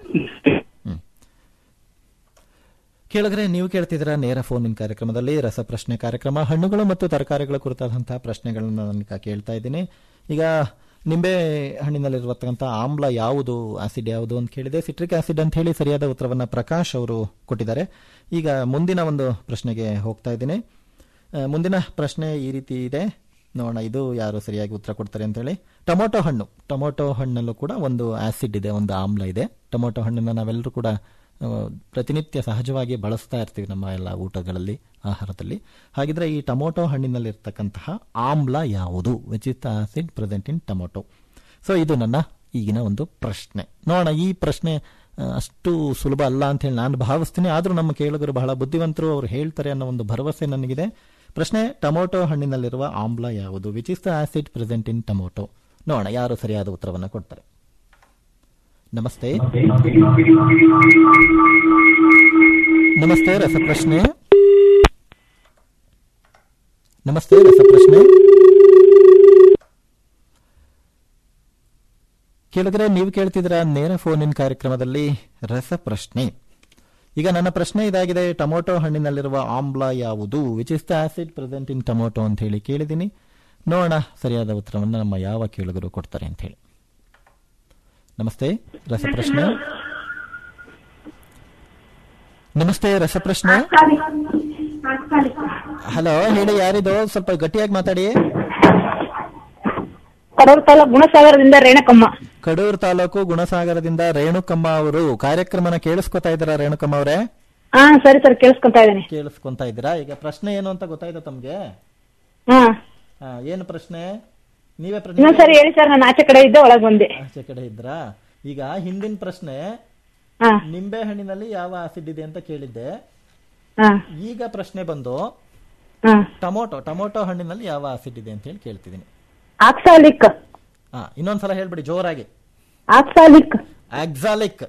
ಕೇಳಿದ್ರೆ ನೀವು ಕೇಳ್ತಿದ್ರ ನೇರ ಫೋನ್ ಇನ್ ಕಾರ್ಯಕ್ರಮದಲ್ಲಿ ರಸಪ್ರಶ್ನೆ ಕಾರ್ಯಕ್ರಮ ಹಣ್ಣುಗಳು ಮತ್ತು ತರಕಾರಿಗಳ ಕುರಿತಾದಂತಹ ಪ್ರಶ್ನೆಗಳನ್ನ ನಾನು ಕೇಳ್ತಾ ಇದ್ದೀನಿ ಈಗ ನಿಂಬೆ ಹಣ್ಣಿನಲ್ಲಿರುವಂತಹ ಆಮ್ಲ ಯಾವುದು ಆಸಿಡ್ ಯಾವುದು ಅಂತ ಕೇಳಿದೆ ಸಿಟ್ರಿಕ್ ಆಸಿಡ್ ಅಂತ ಹೇಳಿ ಸರಿಯಾದ ಉತ್ತರವನ್ನ ಪ್ರಕಾಶ್ ಅವರು ಕೊಟ್ಟಿದ್ದಾರೆ ಈಗ ಮುಂದಿನ ಒಂದು ಪ್ರಶ್ನೆಗೆ ಹೋಗ್ತಾ ಇದ್ದೀನಿ ಆ, ಮುಂದಿನ ಪ್ರಶ್ನೆ ಈ ರೀತಿ ಇದೆ ನೋಡೋಣ ಇದು ಯಾರು ಸರಿಯಾಗಿ ಉತ್ತರ ಕೊಡ್ತಾರೆ ಅಂತ ಹೇಳಿ ಟೊಮೊಟೊ ಹಣ್ಣು ಟೊಮೊಟೊ ಹಣ್ಣಲ್ಲೂ ಕೂಡ ಒಂದು ಆಸಿಡ್ ಇದೆ ಒಂದು ಆಮ್ಲ ಇದೆ ಟೊಮೊಟೊ ಹಣ್ಣನ್ನು ನಾವೆಲ್ಲರೂ ಕೂಡ ಆ, ಪ್ರತಿನಿತ್ಯ ಸಹಜವಾಗಿ ಬಳಸ್ತಾ ಇರ್ತೀವಿ ನಮ್ಮ ಎಲ್ಲ ಊಟಗಳಲ್ಲಿ ಆಹಾರದಲ್ಲಿ ಹಾಗಿದ್ರೆ ಈ ಟೊಮೊಟೊ ಹಣ್ಣಿನಲ್ಲಿರ್ತಕ್ಕಂತಹ ಆಮ್ಲ ಯಾವುದು which is acid present in tomato so ಇದು ನನ್ನ ಈಗಿನ ಒಂದು ಪ್ರಶ್ನೆ ನೋಡೋಣ ಈ ಪ್ರಶ್ನೆ ಆ, ಅಷ್ಟು ಸುಲಭ ಅಲ್ಲ ಅಂತ ಹೇಳಿ ನಾನು ಭಾವಿಸ್ತೀನಿ ಆದರೂ ನಮ್ಮ ಕೇಳುಗರು ಬಹಳ ಬುದ್ಧಿವಂತರು ಅವರು ಹೇಳ್ತಾರೆ ಅನ್ನೋ ಒಂದು ಭರವಸೆ ನನಗಿದೆ ಪ್ರಶ್ನೆ ಟೊಮೊಟೊ ಹಣ್ಣಿನಲ್ಲಿರುವ ಆಮ್ಲ ಯಾವುದು which is the acid present in tomato ನೋಡೋಣ ಯಾರು ಸರಿಯಾದ ಉತ್ತರವನ್ನು ಕೊಡ್ತಾರೆ ನಮಸ್ತೆ ನಮಸ್ತೆ ರಸಪ್ರಶ್ನೆ ನಮಸ್ತೆ ರಸಪ್ರಶ್ನೆ ಕೇಳಿದ್ರೆ ನೀವು ಕೇಳ್ತಿದ್ರ ನೇರ ಫೋನ್ ಇನ್ ಕಾರ್ಯಕ್ರಮದಲ್ಲಿ ರಸಪ್ರಶ್ನೆ ಈಗ ನನ್ನ ಪ್ರಶ್ನೆ ಇದಾಗಿದೆ ಟೊಮೊಟೊ ಹಣ್ಣಿನಲ್ಲಿರುವ ಆಮ್ಲ ಯಾವುದು which is the acid present in tomato ಅಂತ ಹೇಳಿ ಕೇಳಿದ್ದೀನಿ ನೋಡೋಣ ಸರಿಯಾದ ಉತ್ತರವನ್ನು ನಮ್ಮ ಯಾವ ಕೇಳುಗರು ಕೊಡ್ತಾರೆ ಅಂತ ಹೇಳಿ ನಮಸ್ತೆ ರಸಪ್ರಶ್ನೆ ನಮಸ್ತೆ ರಸಪ್ರಶ್ನೆ ಹಲೋ ಹೇಳಿ ಯಾರಿದು ಸ್ವಲ್ಪ ಗಟ್ಟಿಯಾಗಿ ಮಾತಾಡಿ
ಕಡೂರು ತಾಲೂಕು ಗುಣಸಾಗರದಿಂದ ರೇಣಕಮ್ಮ
ಕಡೂರು ತಾಲೂಕು ಗುಣಸಾಗರದಿಂದ ರೇಣುಕಮ್ಮ ಅವರು ಕಾರ್ಯಕ್ರಮನ ಕೇಳಿಸ್ಕೊತಾ ಇದ್ದೀರಾ ರೇಣುಕಮ್ಮ ಅವರೇ
ಹಾ ಸರಿ ಸರ್ ಕೇಳಿಸ್ಕೊಂತಾ ಇದ್ದೀನಿ
ಕೇಳಿಸ್ಕೊಂತಾ ಇದ್ದೀರಾ ಈಗ ಪ್ರಶ್ನೆ ಏನು ಅಂತ ಗೊತ್ತಾಯ್ತಾ ತಮ್ಗೆ
ಹಾ
ಆ, ಏನು ಪ್ರಶ್ನೆ ನೀವೇ ಪ್ರಶ್ನೆ
ಇನ್ನೊಂದ್ ಸರಿ ಹೇಳಿ ಸರ್ ನಾನು ಆಚೆ ಕಡೆ ಇದ್ದೆ ಒಳಗ್ ಬಂದೆ
ಆಚೆ ಕಡೆ ಇದ್ರಾ ಈಗ ಹಿಂದಿನ ಪ್ರಶ್ನೆ
ಹಾ
ನಿಂಬೆ ಹಣ್ಣಿನಲ್ಲಿ ಯಾವ ಆಸಿಡ್ ಇದೆ ಅಂತ ಕೇಳಿದ್ದೆ
ಹಾ
ಈಗ ಪ್ರಶ್ನೆ ಬಂದು
ಹಾ
ಟೊಮೊಟೊ ಟೊಮೊಟೊ ಹಣ್ಣಿನಲ್ಲಿ ಯಾವ ಆಸಿಡ್ ಇದೆ ಅಂತ ಹೇಳಿ ಕೇಳ್ತಿದ್ದೀನಿ
ಆಕ್ಸಾಲಿಕ್
ಹಾ ಇನ್ನೊಂದ್ಸಲ ಹೇಳ್ಬಿಡಿ ಜೋರಾಗಿ
ಆಕ್ಸಾಲಿಕ್
ಆಕ್ಸಾಲಿಕ್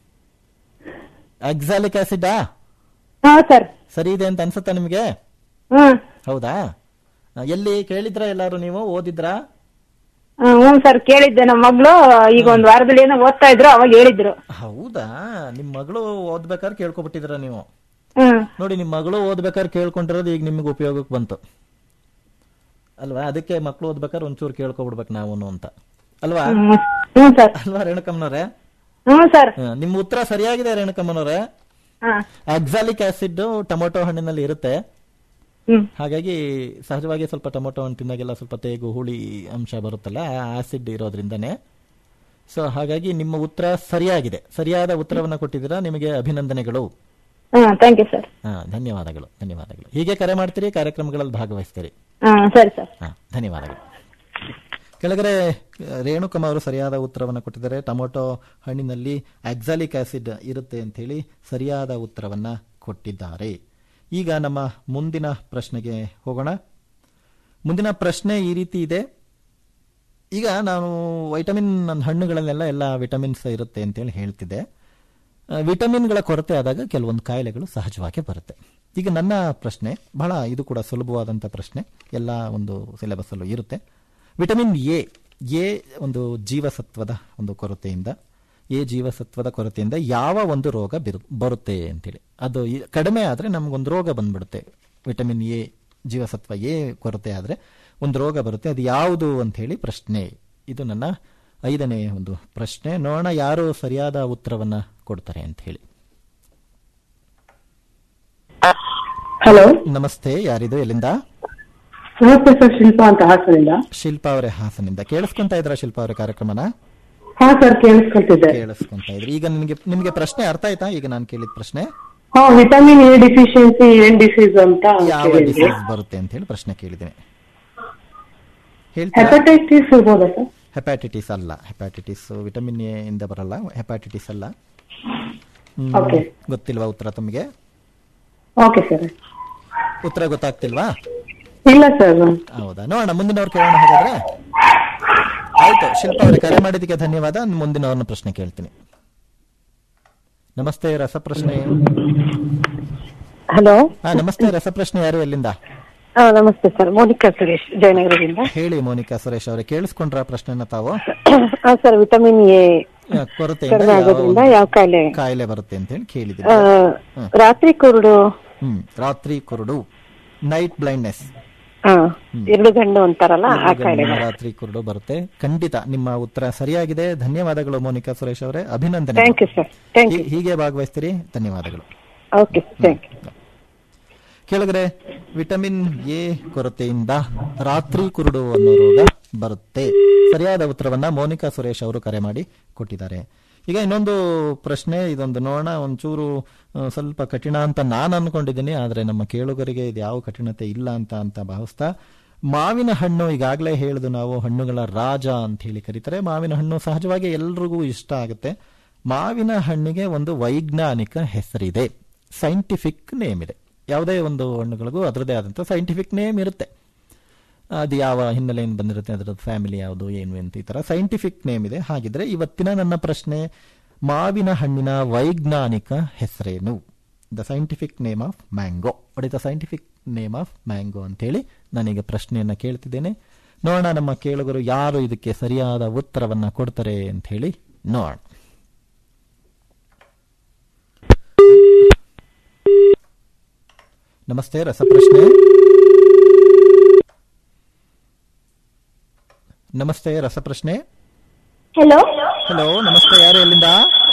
ಆಕ್ಸಾಲಿಕ್ ಆಸಿಡಾ
ಹಾ ಸರ್
ಸರಿ ಇದೆ ಅಂತ ಅನ್ಸುತ್ತಾ ನಿಮಗೆ
ಹಾ
ಹೌದಾ ಆ, ಎಲ್ಲಿ ಕೇಳಿದ್ರ ಎಲ್ಲಾರು ನೀವು ಓದಿದ್ರಾ
ಹ್ಞೂ ಸರ್ ಕೇಳಿದ್ದೆ ನಮ್ಮ ಮಗಳು ಈಗ ಒಂದ್ ವಾರದಲ್ಲಿ ಏನೋ ಓದ್ತಾ ಇದ್ರು ಅವಾಗ ಹೇಳಿದ್ರು
ಹೌದಾ ನಿಮ್ ಮಗಳು ಓದ್ಬೇಕಾದ್ರೆ ಕೇಳ್ಕೊಬಿಟ್ಟಿದ್ರ ನೀವು
ಹ್ಮ್
ನೋಡಿ ನಿಮ್ ಮಗಳು ಓದ್ಬೇಕಾದ್ರೆ ಕೇಳ್ಕೊಂಡಿರೋದು ಈಗ ನಿಮ್ಗೆ ಉಪಯೋಗಕ್ಕೆ ಬಂತು ಅಲ್ವಾ ಅದಕ್ಕೆ ಮಕ್ಳು ಓದ್ಬೇಕಾದ್ರೆ ಒಂಚೂರು ಕೇಳ್ಕೊಬಿಡ್ಬೇಕು ನಾವು ಅಂತ ಅಲ್ವಾ
ಹ್ಮ್ ಹ್ಞೂ ಸರ್
ಅಲ್ವಾ ರೇಣುಕಮ್ಮನವ್ರೆ
ಹ್ಞೂ ಸರ್
ಹ, ನಿಮ್ ಉತ್ತರ ಸರಿಯಾಗಿದೆ ರೇಣುಕಮ್ಮನವ್ರೆ
ಹಾ
ಆಕ್ಸಾಲಿಕ್ ಆಸಿಡ್ ಟೊಮೊಟೊ ಹಣ್ಣಿನಲ್ಲಿ ಇರುತ್ತೆ
ಹ್ಮ್
ಹಾಗಾಗಿ ಸಹಜವಾಗಿ ಸ್ವಲ್ಪ ಟೊಮೊಟೊ ಹಣ್ಣು ತಿನ್ನಾಗೆಲ್ಲ ಸ್ವಲ್ಪ ತೇಗು ಹುಳಿ ಅಂಶ ಬರುತ್ತಲ್ಲ ಆಸಿಡ್ ಇರೋದ್ರಿಂದನೇ ಸೊ ಹಾಗಾಗಿ ನಿಮ್ಮ ಉತ್ತರ ಸರಿಯಾಗಿದೆ ಸರಿಯಾದ ಉತ್ತರವನ್ನು ಕೊಟ್ಟಿದ್ದೀರಾ ನಿಮಗೆ ಅಭಿನಂದನೆಗಳು
ಹಾ ಥ್ಯಾಂಕ್ ಯು ಸರ್
ಹಾ ಧನ್ಯವಾದಗಳು ಧನ್ಯವಾದಗಳು ಹೀಗೆ ಕರೆ ಮಾಡ್ತೀರಿ ಕಾರ್ಯಕ್ರಮಗಳಲ್ಲಿ ಭಾಗವಹಿಸ್ತೀರಿ
ಹಾ ಸರಿ ಸರ್
ಹಾ ಧನ್ಯವಾದಗಳು ಕೆಳಗಡೆ ರೇಣುಕಮ್ಮ ಅವರು ಸರಿಯಾದ ಉತ್ತರವನ್ನು ಕೊಟ್ಟಿದ್ದಾರೆ ಟೊಮೊಟೊ ಹಣ್ಣಿನಲ್ಲಿ ಆಕ್ಸಾಲಿಕ್ ಆಸಿಡ್ ಇರುತ್ತೆ ಅಂತ ಹೇಳಿ ಸರಿಯಾದ ಉತ್ತರವನ್ನ ಕೊಟ್ಟಿದ್ದಾರೆ ಈಗ ನಮ್ಮ ಮುಂದಿನ ಪ್ರಶ್ನೆಗೆ ಹೋಗೋಣ ಮುಂದಿನ ಪ್ರಶ್ನೆ ಈ ರೀತಿ ಇದೆ ಈಗ ನಾನು ವೈಟಮಿನ್ ನನ್ನ ಹಣ್ಣುಗಳಲ್ಲೆಲ್ಲ ಎಲ್ಲ ವಿಟಮಿನ್ಸ್ ಇರುತ್ತೆ ಅಂತೇಳಿ ಹೇಳ್ತಿದ್ದೆ ಆ, ವಿಟಮಿನ್ಗಳ ಕೊರತೆ ಆದಾಗ ಕೆಲವೊಂದು ಕಾಯಿಲೆಗಳು ಸಹಜವಾಗಿ ಬರುತ್ತೆ ಈಗ ನನ್ನ ಪ್ರಶ್ನೆ ಬಹಳ ಇದು ಕೂಡ ಸುಲಭವಾದಂಥ ಪ್ರಶ್ನೆ ಎಲ್ಲ ಒಂದು ಸಿಲೆಬಸ್ ಅಲ್ಲೂ ಇರುತ್ತೆ ವಿಟಮಿನ್ ಎ ಎ ಒಂದು ಜೀವಸತ್ವದ ಒಂದು ಕೊರತೆಯಿಂದ ಎ ಜೀವಸತ್ವದ ಕೊರತೆಯಿಂದ ಯಾವ ಒಂದು ರೋಗ ಬಿರು ಬರುತ್ತೆ ಅಂತೇಳಿ ಅದು ಈ- ಕಡಿಮೆ ಆದರೆ ನಮಗೊಂದು ರೋಗ ಬಂದ್ಬಿಡುತ್ತೆ ವಿಟಮಿನ್ ಎ ಜೀವಸತ್ವ ಎ ಕೊರತೆ ಆದರೆ ಒಂದು ರೋಗ ಬರುತ್ತೆ ಅದು ಯಾವುದು ಅಂತ ಹೇಳಿ ಪ್ರಶ್ನೆ ಇದು ನನ್ನ ಐದನೇ ಒಂದು ಪ್ರಶ್ನೆ ನೋಡೋಣ ಯಾರು ಸರಿಯಾದ ಉತ್ತರವನ್ನ ಕೊಡ್ತಾರೆ ಅಂತ ಹೇಳಿ
ಹಲೋ
ನಮಸ್ತೆ ಯಾರಿದು ಎಲ್ಲಿಂದ
ನಮಸ್ತೆ ಸರ್ ಶಿಲ್ಪಾ ಅಂತ ಹಾಸನಿಂದ
ಶಿಲ್ಪಾ ಅವರೇ ಹಾಸನಿಂದ ಕೇಳಿಸ್ಕೊಂತಾ ಇದ್ರ ಶಿಲ್ಪಾ ಅವರ ಕಾರ್ಯಕ್ರಮನ
ಹಾ ಸರ್ ಕೇಳಿಸ್ಕೊಳ್ತಿದ್ದೆ
ಕೇಳಿಸ್ಕೊಂತಾ ಇದ್ರಿ ಈಗ ನಿಮಗೆ ನಿಮಗೆ ಪ್ರಶ್ನೆ ಅರ್ಥ ಆಯ್ತಾ ಈಗ ನಾನು ಕೇಳಿದ ಪ್ರಶ್ನೆ
ಹಾ ವಿಟಮಿನ್ ಎ ಡಿಫಿಷಿಯನ್ಸಿ ಏನ್ ಡಿಸೀಸ್ ಅಂತ
ಯಾವ
ಕೇಳಿದ್ರಿ
ಡಿಸೀಸ್ ಬರುತ್ತೆ ಅಂತ ಹೇಳಿ ಪ್ರಶ್ನೆ ಕೇಳಿದ್ದೇನೆ ಹೇಳ್ತೀರಾ
ಹೆಪಟೈಟಿಸ್ ಇರ್ಬೋದಾ ಸರ್
ಹೆಪಾಟಿಟಿಸ್ ಅಲ್ಲ ಹೆಪಾಟಿಟಿಸ್ ವಿಟಮಿನ್ ಎ ಇಂದ ಬರಲ್ಲ ಹೆಪಾಟಿಟಿಸ್ ಅಲ್ಲ ಹ್ಮ್,
Okay.
ಗೊತ್ತಿಲ್ವಾ ಉತ್ತರ ತಮಗೆ
ಓಕೆ ಸರ್
ಉತ್ತರ ಗೊತ್ತಾಗ್ತಿಲ್ವಾ
ಇಲ್ಲ ಸರ್
ಹೌದಾ ನೋಡೋಣ ಮುಂದಿನವ್ರು ಕೇಳೋಣ ಹಾಗಾದ್ರೆ ಆಯ್ತು ಶಿಲ್ಪ ಅವರೇ ಕರೆ ಮಾಡಿದ್ದಕ್ಕೆ ಧನ್ಯವಾದ ಮುಂದಿನವ್ರನ್ನ ಪ್ರಶ್ನೆ ಕೇಳ್ತೀನಿ ನಮಸ್ತೆ ರಸಪ್ರಶ್ನೆ
ಹಲೋ
ಹಾ ನಮಸ್ತೆ ರಸಪ್ರಶ್ನೆ ಯಾರು ಎಲ್ಲಿಂದ
ನಮಸ್ತೆ ಸರ್ ಮೋನಿಕಾ ಸುರೇಶ್ ಜಯನಗರದಿಂದ
ಹೇಳಿ ಮೋನಿಕಾ ಸುರೇಶ್ ಅವರೇ ಕೇಳಿಸ್ಕೊಂಡ್ರ ಪ್ರಶ್ನೆನ ತಾವು
ಹಾ ಸರ್ ವಿಟಮಿನ್ ಎ
ಆ, ಕೊರತೆಯಿಂದ
ಕಡಿಮೆ
ಯಾವ
ಆಗೋದ್ರಿಂದ
ಒಂದು
ಯಾವ ಕಾಯಿಲೆ
ಕಾಯಿಲೆ ಬರುತ್ತೆ ಅಂತ ಹೇಳಿ ಕೇಳಿದ್ರಿ
ಆ, ರಾತ್ರಿ ಕುರುಡು
ಹ್ಮ್ ರಾತ್ರಿ ಕುರುಡು ನೈಟ್ ಬ್ಲೈಂಡ್ನೆಸ್
ಆ, ಎರಡು ಗಂಡು ಅಂತಾರಲ್ಲ ಆ ಕಾಯಿಲೆ
ರಾತ್ರಿ ಕುರುಡು ಬರುತ್ತೆ ಖಂಡಿತ ನಿಮ್ಮ ಉತ್ತರ ಸರಿಯಾಗಿದೆ ಧನ್ಯವಾದಗಳು ಮೋನಿಕಾ ಸುರೇಶ್ ಅವರೇ ಅಭಿನಂದನೆ
thank you sir thank you
ಹೀಗೆ ಭಾಗವಹಿಸ್ತೀರಿ ಧನ್ಯವಾದಗಳು
ಓಕೆ ಥ್ಯಾಂಕ್ ಯು
ಕೆಳಗಡೆ ವಿಟಮಿನ್ ಎ ಕೊರತೆಯಿಂದ ರಾತ್ರಿ ಕುರುಡು ಅನ್ನೋ ರೋಗ ಬರುತ್ತೆ ಸರಿಯಾದ ಉತ್ತರವನ್ನ ಮೋನಿಕಾ ಸುರೇಶ್ ಅವರು ಕರೆ ಮಾಡಿ ಕೊಟ್ಟಿದ್ದಾರೆ ಈಗ ಇನ್ನೊಂದು ಪ್ರಶ್ನೆ ಇದೊಂದು ನೋಡೋಣ ಒಂಚೂರು ಆ, ಸ್ವಲ್ಪ ಕಠಿಣ ಅಂತ ನಾನು ಅನ್ಕೊಂಡಿದ್ದೀನಿ ಆದ್ರೆ ನಮ್ಮ ಕೇಳುಗರಿಗೆ ಇದು ಯಾವ ಕಠಿಣತೆ ಇಲ್ಲ ಅಂತ ಅಂತ ಭಾವಿಸ್ತಾ ಮಾವಿನ ಹಣ್ಣು ಈಗಾಗಲೇ ಹೇಳಿದು ನಾವು ಹಣ್ಣುಗಳ ರಾಜ ಅಂತ ಹೇಳಿ ಕರೀತಾರೆ ಮಾವಿನ ಹಣ್ಣು ಸಹಜವಾಗಿ ಎಲ್ರಿಗೂ ಇಷ್ಟ ಆಗುತ್ತೆ ಮಾವಿನ ಹಣ್ಣಿಗೆ ಒಂದು ವೈಜ್ಞಾನಿಕ ಹೆಸರಿದೆ ಸೈಂಟಿಫಿಕ್ ನೇಮ್ ಇದೆ ಯಾವುದೇ ಒಂದು ಹಣ್ಣುಗಳಿಗೂ ಅದರದೇ ಆದಂಥ ಸೈಂಟಿಫಿಕ್ ನೇಮ್ ಇರುತ್ತೆ ಅದು ಯಾವ ಹಿನ್ನೆಲೆಯಿಂದ ಬಂದಿರುತ್ತೆ ಅದರ ಫ್ಯಾಮಿಲಿ ಯಾವುದು ಏನು ಅಂತ ಈ ತರ ಸೈಂಟಿಫಿಕ್ ನೇಮ್ ಇದೆ ಹಾಗಿದ್ರೆ ಇವತ್ತಿನ ನನ್ನ ಪ್ರಶ್ನೆ ಮಾವಿನ ಹಣ್ಣಿನ ವೈಜ್ಞಾನಿಕ ಹೆಸರೇನು the scientific name of mango what the scientific name of mango ಅಂತೇಳಿ ನಾನೀಗ ಪ್ರಶ್ನೆಯನ್ನ ಕೇಳ್ತಿದ್ದೇನೆ ನೋಡೋಣ ನಮ್ಮ ಕೇಳುಗರು ಯಾರು ಇದಕ್ಕೆ ಸರಿಯಾದ ಉತ್ತರವನ್ನ ಕೊಡ್ತಾರೆ ಅಂತ ಹೇಳಿ ನೋಡೋಣ ನಮಸ್ತೆ ರಸಪ್ರಶ್ನೆ ನಮಸ್ತೆ ರಸಪ್ರಶ್ನೆ
ಹಲೋ
ಹಲೋ ನಮಸ್ತೆ ಯಾರು ಎಲ್ಲಿಂದ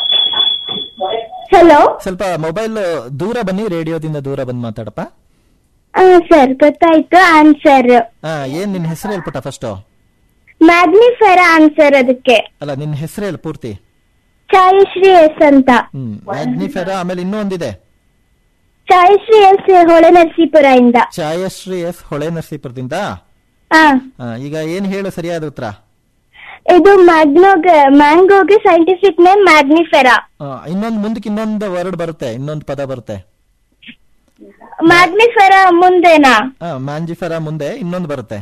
ಹಲೋ
ಸ್ವಲ್ಪ ಮೊಬೈಲ್ ದೂರ ಬನ್ನಿ ರೇಡಿಯೋದಿಂದ ದೂರ ಬಂದು ಮಾತಾಡಪ್ಪ
ಸರ್ ಗೊತ್ತಾಯ್ತು ಆನ್ಸರ್
ಆ, ಏನ್ ನಿನ್ನ ಹೆಸರು ಹೇಳ್ಪುಟ್ಟ ಫಸ್ಟ್
ಮ್ಯಾಗ್ನಿಫೆರ ಆನ್ಸರ್ ಅದಕ್ಕೆ
ಅಲ್ಲ ನಿನ್ನ ಹೆಸರು ಹೇಳು ಪೂರ್ತಿ
ಛಾಯಶ್ರೀ ಎಸ್ ಅಂತ
ಹ್ಮ್ ಮ್ಯಾಗ್ನಿಫೆರ ಆಮೇಲೆ ಇನ್ನೂ ಒಂದಿದೆ
ಛಾಯಶ್ರೀ ಎಸ್ ಹೊಳೆ ನರಸೀಪುರ ಇಂದ
ಛಾಯಶ್ರೀ ಎಸ್ ಹೊಳೆ ನರಸೀಪುರದಿಂದ
ಹಾ
ಆ, ಈಗ ಏನ್ ಹೇಳು ಸರಿಯಾದ ಉತ್ತರ
ಇದು ಮ್ಯಾಗ್ನೋಗ್ ಮ್ಯಾಂಗೋಗೆ ಸೈಂಟಿಫಿಕ್ ನೇಮ್ ಮ್ಯಾಗ್ನಿಫೆರಾ
ಆ, ಇನ್ನೊಂದ್ ಮುಂದಕ್ಕೆ ಇನ್ನೊಂದು ವರ್ಡ್ ಬರುತ್ತೆ ಇನ್ನೊಂದು ಪದ ಬರುತ್ತೆ
ಮ್ಯಾಗ್ನಿಫೆರಾ ಮುಂದೆನಾ
ಆ, ಮ್ಯಾಂಜಿಫೆರ ಮುಂದೆ ಇನ್ನೊಂದು ಬರುತ್ತೆ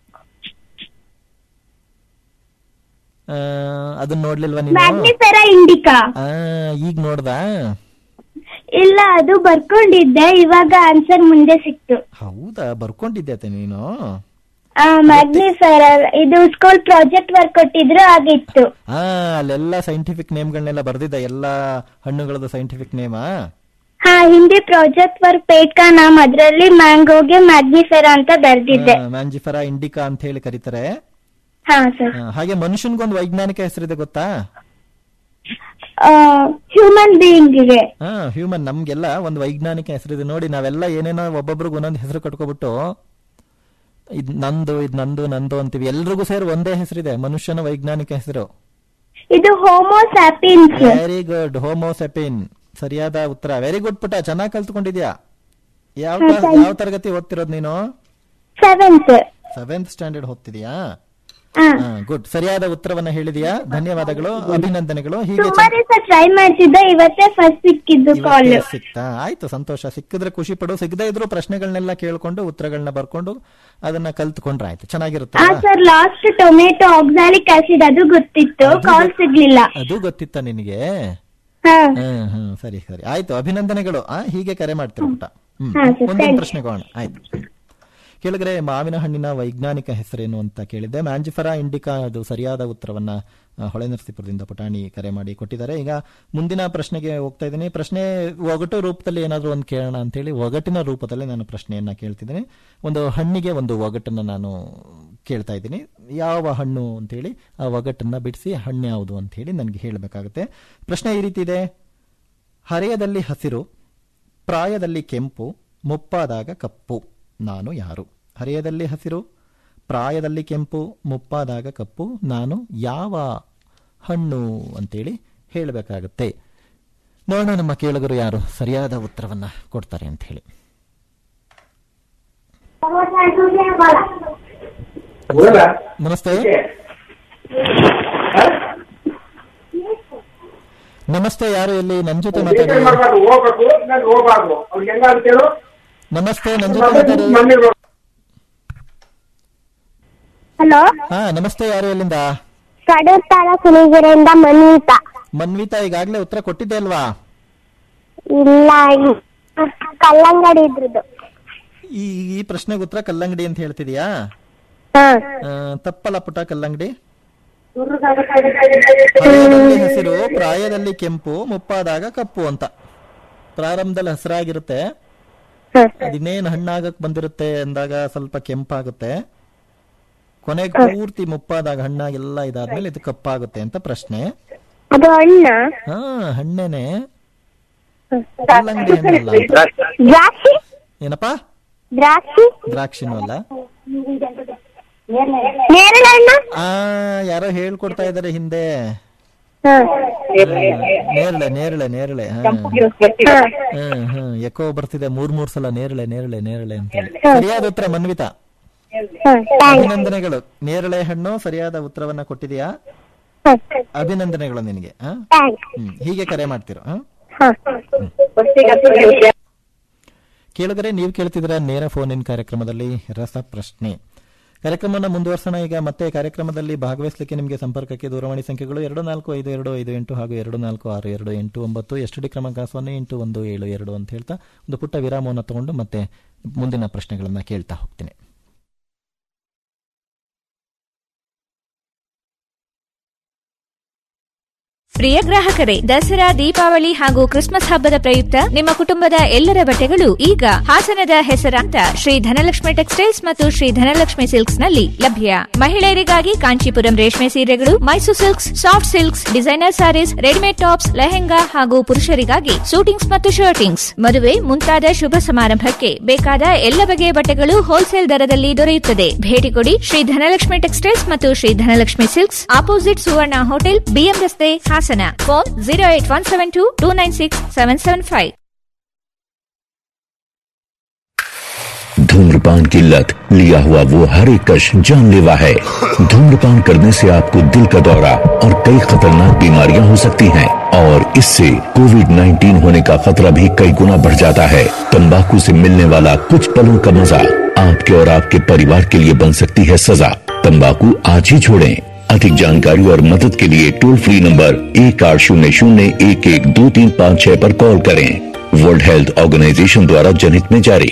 ಆ, ಅದನ್ನ ನೋಡ್ಲಿಲ್ವಾ ನೀನು
ಮ್ಯಾಗ್ನಿಫೆರಾ ಇಂಡಿಕಾ
ಆ, ಈಗ ನೋಡ್ದಾ
ಇಲ್ಲ ಅದು ಬರ್ಕೊಂಡಿದ್ದೆ ಇವಾಗ ಆನ್ಸರ್ ಮುಂದೆ ಸಿಕ್ತು
ಹೌದಾ ಬರ್ಕೊಂಡಿದ್ದೆ ನೀನು
ಮ್ಯಾಗ್ನಿಫೆರಾ ಇದು ಸ್ಕೂಲ್ ಪ್ರಾಜೆಕ್ಟ್ ವರ್ಕ್ ಕೊಟ್ಟಿದ್ರು ಆಗಿತ್ತು
ಆ ಅಲ್ಲೆಲ್ಲ ಸೈಂಟಿಫಿಕ್ ನೇಮ್ಗಳನ್ನೆಲ್ಲ ಬರ್ದಿದ್ದ ಎಲ್ಲಾ ಹಣ್ಣುಗಳದ್ದು ಸೈಂಟಿಫಿಕ್ ನೇಮಾ
ಹಾ ಹಿಂದಿ ಪ್ರಾಜೆಕ್ಟ್ ವರ್ಕ್ ಪೇಟ್ಕಾ ನಾಮ್ ಅದ್ರಲ್ಲಿ ಮ್ಯಾಂಗೋಗೆ ಮ್ಯಾಗ್ನಿಫೆರಾ ಅಂತ ಬರ್ದಿದ್ದೆ
ಮ್ಯಾಂಜಿಫೆರಾ ಇಂಡಿಕಾ ಅಂತ ಹೇಳಿ ಕರೀತಾರೆ
ಹಾ ಸರ್
ಆ, ಹಾಗೆ ಮನುಷ್ಯನ್ಗೊಂದು ವೈಜ್ಞಾನಿಕ ಹೆಸರಿದೆ ಗೊತ್ತಾ
ಹ್ಯೂಮನ್ ಬೀಯಿಂಗ್ಗೆ
ಹಾ ಹ್ಯೂಮನ್ ನಮ್ಗೆಲ್ಲ ಒಂದು ವೈಜ್ಞಾನಿಕ ಹೆಸರಿದೆ ನೋಡಿ ನಾವೆಲ್ಲ ಏನೇನೋ ಒಬ್ಬೊಬ್ರಿಗೆ ಒಂದೊಂದು ಹೆಸರು ಕಟ್ಕೊಬಿಟ್ಟು ಇದ್ ನಂದು ಇದ್ ನಂದು ನಂದು ಅಂತೀವಿ ಎಲ್ರಿಗೂ ಸೇರಿ ಒಂದೇ ಹೆಸರಿದೆ ಮನುಷ್ಯನ ವೈಜ್ಞಾನಿಕ ಹೆಸರು
ಇದು ಹೋಮೋಸ್ಯಾಪಿನ್ಸ್
ವೆರಿ ಗುಡ್ ಹೋಮೋಸೆಪಿನ್ ಸರಿಯಾದ ಉತ್ತರ ವೆರಿ ಗುಡ್ ಪುಟ ಚೆನ್ನಾಗಿ ಕಲ್ತ್ಕೊಂಡಿದ್ಯಾ ಯಾವ ಕ್ಲಾಸ್- ಯಾವ ತರಗತಿ ಓದ್ತಿರೋದು ನೀನು
ಸೆವೆಂತ್
ಸೆವೆಂತ್ ಸ್ಟ್ಯಾಂಡರ್ಡ್ ಓದ್ತಿದ್ಯಾ
ಹಾ
ಗುಡ್ ಸರಿಯಾದ ಉತ್ತರವನ್ನ ಹೇಳಿದ್ಯಾ ಧನ್ಯವಾದಗಳು ಅಭಿನಂದನೆಗಳು ಹೀಗೆ
ತುಂಬಾ ದಿವಸ ಟ್ರೈ ಮಾಡ್ತಿದ್ದೆ ಇವತ್ತೇ ಫಸ್ಟ್ ಸಿಕ್ಕಿದ್ದು ಕಾಲ್
ಇವತ್ತೇ ಸಿಕ್ತಾ ಆಯ್ತು ಸಂತೋಷ ಸಿಕ್ಕಿದ್ರೆ ಖುಷಿ ಪಡು ಸಿಗದೇ ಇದ್ರು ಪ್ರಶ್ನೆಗಳನ್ನೆಲ್ಲ ಕೇಳ್ಕೊಂಡು ಉತ್ತರಗಳನ್ನ ಬರ್ಕೊಂಡು ಅದನ್ನ ಕಲ್ತ್ಕೊಂಡ್ರೆ ಆಯ್ತು
ಹಾ
ಚೆನ್ನಾಗಿರುತ್ತೆ
sir last tomato oxalic acid ಅದು ಗೊತ್ತಿತ್ತು ಕಾಲ್ ಸಿಗ್ಲಿಲ್ಲ
ಅದು ಗೊತ್ತಿತ್ತ ನಿನಗೆ
ಹಾ
ಹ್ಮ್ ಹ್ಮ್ ಸರಿ ಸರಿ ಆಯ್ತು ಅಭಿನಂದನೆಗಳು ಆ ಹೀಗೆ ಕರೆ ಮಾಡ್ತೀರ ಪುಟ ಹ್ಮ್
ಹಾ, ಸರ್,
ಮುಂದಿನ
thanks.
ಪ್ರಶ್ನೆಗೆ ಹೋಗೋಣ ಆಯ್ತು ಕೆಳಗಡೆ ಮಾವಿನ ಹಣ್ಣಿನ ವೈಜ್ಞಾನಿಕ ಹೆಸರೇನು ಅಂತ ಕೇಳಿದ್ದೆ ಮ್ಯಾಂಜಿಫರಾ ಇಂಡಿಕಾ ಅದು ಸರಿಯಾದ ಉತ್ತರವನ್ನ ಆ, ಹೊಳೆ ನರಸೀಪುರದಿಂದ ಪುಟಾಣಿ ಕರೆ ಮಾಡಿ ಕೊಟ್ಟಿದ್ದಾರೆ ಈಗ ಮುಂದಿನ ಪ್ರಶ್ನೆಗೆ ಹೋಗ್ತಾ ಇದ್ದೀನಿ ಪ್ರಶ್ನೆ ಒಗಟು ರೂಪದಲ್ಲಿ ಏನಾದರೂ ಒಂದು ಕೇಳೋಣ ಅಂತೇಳಿ ಒಗಟಿನ ರೂಪದಲ್ಲಿ ನಾನು ಪ್ರಶ್ನೆಯನ್ನ ಕೇಳ್ತಿದ್ದೀನಿ ಒಂದು ಹಣ್ಣಿಗೆ ಒಂದು ಒಗಟನ್ನ ನಾನು ಕೇಳ್ತಾ ಇದ್ದೀನಿ ಯಾವ ಹಣ್ಣು ಅಂತೇಳಿ ಆ ಒಗಟನ್ನ ಬಿಡಿಸಿ ಹಣ್ಣು ಯಾವುದು ಅಂತ ಹೇಳಿ ನನಗೆ ಹೇಳಬೇಕಾಗುತ್ತೆ ಪ್ರಶ್ನೆ ಈ ರೀತಿ ಇದೆ ಹರೆಯದಲ್ಲಿ ಹಸಿರು ಪ್ರಾಯದಲ್ಲಿ ಕೆಂಪು ಮುಪ್ಪಾದಾಗ ಕಪ್ಪು ನಾನು ಯಾರು ಹರೆಯದಲ್ಲಿ ಹಸಿರು ಪ್ರಾಯದಲ್ಲಿ ಕೆಂಪು ಮುಪ್ಪಾದಾಗ ಕಪ್ಪು ನಾನು ಯಾವ ಹಣ್ಣು ಅಂತೇಳಿ ಹೇಳಬೇಕಾಗುತ್ತೆ ನೋಡೋಣ ನಮ್ಮ ಕೇಳುಗರು ಯಾರು ಸರಿಯಾದ ಉತ್ತರವನ್ನ ಕೊಡ್ತಾರೆ ಅಂತ ಹೇಳಿ ನಮಸ್ತೆ ನಮಸ್ತೆ ಯಾರು ಎಲ್ಲಿ ನನ್ನ ಜೊತೆ ಮಾತಾಡಿ
ಹೋಗ್ಬೇಕು ನಾನು ಹೋಗ್ಬಾರ್ದು ಅವ್ರಿಗೆ ಹೆಂಗಾದ್ರು ಕೇಳು
ನಮಸ್ತೆ ನನ್ನ ಜೊತೆ ಮಾತಾಡಿ
ಮನೆಗೆ
ಹಲೋ
ಹಾ ನಮಸ್ತೆ ಯಾರು ಎಲ್ಲಿಂದ
ಕಡೂರ್ ತಾಲೂಕು ಕುಣಿಗೆರೆಯಿಂದ ಮನ್ವಿತ
ಮನ್ವಿತಾ ಈಗಾಗಲೇ ಉತ್ತರ ಕೊಟ್ಟಿದ್ದೆ ಅಲ್ವಾ
ಇಲ್ಲ ಈ- ಕಲ್ಲಂಗಡಿ ಇದ್ರದ್ದು
ಈ ಈ ಪ್ರಶ್ನೆಗೆ ಉತ್ತರ ಕಲ್ಲಂಗಡಿ ಅಂತ ಹೇಳ್ತಿದ್ಯಾ
ಹಾ
ಆ, ತಪ್ಪಲ್ಲ ಪುಟ ಕಲ್ಲಂಗಡಿ ಹರೆಯದಲ್ಲಿ ಹಸಿರು ಪ್ರಾಯದಲ್ಲಿ ಕೆಂಪು ಮುಪ್ಪಾದಾಗ ಕಪ್ಪು ಅಂತ ಪ್ರಾರಂಭದಲ್ಲಿ ಹಸಿರಾಗಿರುತ್ತೆ ಅದಿನ್ನೇನು ಹಣ್ಣಾಗಕ್ ಬಂದಿರುತ್ತೆ ಅಂದಾಗ ಸ್ವಲ್ಪ ಕೆಂಪಾಗುತ್ತೆ ಕೊನೆಗೆ ಪೂರ್ತಿ ಮುಪ್ಪಾದಾಗ ಹಣ್ಣಾಗೆಲ್ಲ ಇದಾದ್ಮೇಲೆ ಇದು ಕಪ್ಪಾಗುತ್ತೆ ಅಂತ ಪ್ರಶ್ನೆ
ಅದು ಹಣ್ಣ
ಹಾ ಹಣ್ಣೇನೆ ಕಲ್ಲಂಗಡಿ ಹಣ್ಣಲ್ಲ ಅಂತ.
ದ್ರಾಕ್ಷಿ
ಏನಪ್ಪಾ
ದ್ರಾಕ್ಷಿ
ದ್ರಾಕ್ಷಿನೂ ಅಲ್ಲ
ನೇರಳೆ ಹಣ್ಣ
ಆ ಯಾರೋ ಹೇಳ್ಕೊಡ್ತಾ ಇದಾರೆ ಹಿಂದೆ
ಹಾ.
ನೇರಳೆ ನೇರಳೆ ನೇರಳೆ ಹಾ.
ಹಾ.
ಹ್ಮ್ ಹ್ಮ್ ಎಕೋ ಬರ್ತಿದೆ ಮೂರ್ ಮೂರ್ ಸಲ ನೇರಳೆ ನೇರಳೆ ನೇರಳೆ ಅಂತ ಹೇಳಿ ಸರಿಯಾದ ಉತ್ತರ ಮನ್ವಿತಾ
ಹಾ, thanks.
ಅಭಿನಂದನೆಗಳು ನೇರಳೆ ಹಣ್ಣು ಸರಿಯಾದ ಉತ್ತರವನ್ನ ಕೊಟ್ಟಿದೆಯಾ
ಹಾ,
ಅಭಿನಂದನೆಗಳು ನಿನಗೆ ಹಾ?
thanks.
ಹ್ಮ್ ಹೀಗೆ ಕರೆ ಮಾಡ್ತಿರೋ ಹಾ
ಹಾ.
ಕೇಳಿದರೆ ನೀವು ಕೇಳ್ತಿದ್ರ ನೇರ ಫೋನ್ ಇನ್ ಕಾರ್ಯಕ್ರಮದಲ್ಲಿ ರಸ ಪ್ರಶ್ನೆ ಕಾರ್ಯಕ್ರಮವನ್ನು ಮುಂದುವರ್ಸೋಣ ಈಗ ಮತ್ತೆ ಕಾರ್ಯಕ್ರಮದಲ್ಲಿ ಭಾಗವಹಿಸಲಿಕ್ಕೆ ನಿಮಗೆ ಸಂಪರ್ಕಕ್ಕೆ ದೂರವಾಣಿ ಸಂಖ್ಯೆಗಳು ಎರಡು ನಾಲ್ಕು ಐದು ಎರಡು ಐದು ಎಂಟು ಹಾಗೂ ಎರಡು ನಾಲ್ಕು ಆರು ಎರಡು ಎಂಟು ಒಂಬತ್ತು ಎಷ್ಟು ಡಿ ಕ್ರಮಾಂಕ ಸೊನ್ನೆ ಎಂಟು ಒಂದು ಏಳು ಎರಡು ಅಂತ ಹೇಳ್ತಾ ಒಂದು ಪುಟ್ಟ ವಿರಾಮವನ್ನು ತಗೊಂಡು ಮತ್ತೆ ಮುಂದಿನ ಪ್ರಶ್ನೆಗಳನ್ನ ಕೇಳ್ತಾ ಹೋಗ್ತೀನಿ
ಪ್ರಿಯ ಗ್ರಾಹಕರೇ ದಸರಾ ದೀಪಾವಳಿ ಹಾಗೂ ಕ್ರಿಸ್ಮಸ್ ಹಬ್ಬದ ಪ್ರಯುಕ್ತ ನಿಮ್ಮ ಕುಟುಂಬದ ಎಲ್ಲರ ಬಟ್ಟೆಗಳು ಈಗ ಹಾಸನದ ಹೆಸರಾಂತ ಶ್ರೀ ಧನಲಕ್ಷ್ಮಿ ಟೆಕ್ಸ್ಟೈಲ್ಸ್ ಮತ್ತು ಶ್ರೀ ಧನಲಕ್ಷ್ಮಿ ಸಿಲ್ಕ್ಸ್ ನಲ್ಲಿ ಲಭ್ಯ ಮಹಿಳೆಯರಿಗಾಗಿ ಕಾಂಚೀಪುರಂ ರೇಷ್ಮೆ ಸೀರೆಗಳು Mysuru silks soft silks designer saris readymade tops lehenga ಹಾಗೂ ಪುರುಷರಿಗಾಗಿ ಸೂಟಿಂಗ್ಸ್ ಮತ್ತು ಶರ್ಟಿಂಗ್ಸ್ ಮದುವೆ ಮುಂತಾದ ಶುಭ ಸಮಾರಂಭಕ್ಕೆ ಬೇಕಾದ ಎಲ್ಲ ಬಗೆಯ ಬಟ್ಟೆಗಳು ಹೋಲ್ಸೇಲ್ ದರದಲ್ಲಿ ದೊರೆಯುತ್ತದೆ ಭೇಟಿ ಕೊಡಿ ಶ್ರೀ ಧನಲಕ್ಷ್ಮಿ ಟೆಕ್ಸ್ಟೈಲ್ಸ್ ಮತ್ತು Shri Dhanalakshmi silks opposite Suvarna hotel BM ರಸ್ತೆ Hassan phone zero eight one seven two two nine six seven seven five
धूम्रपान की लत लिया हुआ वो हर एक कश जानलेवा है धूम्रपान करने से आपको दिल का दौरा और कई खतरनाक बीमारियां हो सकती हैं और इससे कोविड 19 होने का खतरा भी कई गुना बढ़ जाता है तंबाकू से मिलने वाला कुछ पलों का मजा आपके और आपके परिवार के लिए बन सकती है सजा तंबाकू आज ही छोड़ें अधिक जानकारी और मदद के लिए टोल फ्री नंबर एक आठ शून्य शून्य एक एक दो तीन पाँच छह पर कॉल करें वर्ल्ड हेल्थ ऑर्गेनाइजेशन द्वारा जनहित में जारी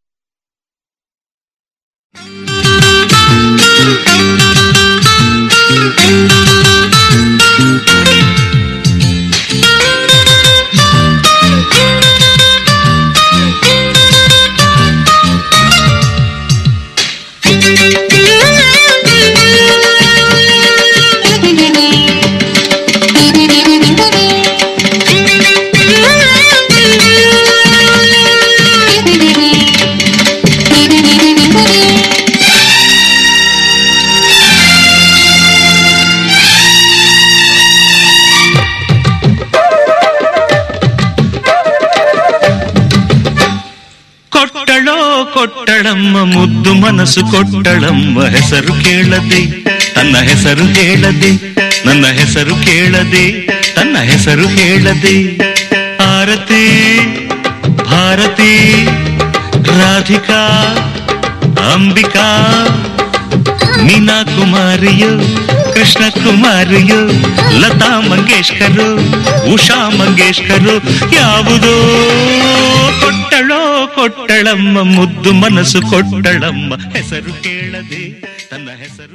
ಕೊಟ್ಟಳೋ ಕೊಟ್ಟಳಮ್ಮ ಮುದ್ದು ಮನಸ್ಸು ಕೊಟ್ಟಳಮ್ಮ ಹೆಸರು ಕೇಳದೆ ತನ್ನ ಹೆಸರು ಹೇಳದೆ ನನ್ನ ಹೆಸರು ಕೇಳದೆ ತನ್ನ ಹೆಸರು ಹೇಳದೆ ಆರತಿ ಭಾರತಿ ರಾಧಿಕಾ ಅಂಬಿಕಾ ಮೀನಾ ಕುಮಾರಿಯು ಕೃಷ್ಣ ಕುಮಾರಿಯು ಲತಾ ಮಂಗೇಶ್ಕರು ಉಷಾ ಮಂಗೇಶ್ಕರು ಯಾವುದೋ ಕೊಟ್ಟಳೋ ಕೊಟ್ಟಳಮ್ಮ ಮುದ್ದು ಮನಸ್ಸು ಕೊಟ್ಟಳಮ್ಮ ಹೆಸರು ಕೇಳದೆ ತನ್ನ ಹೆಸರು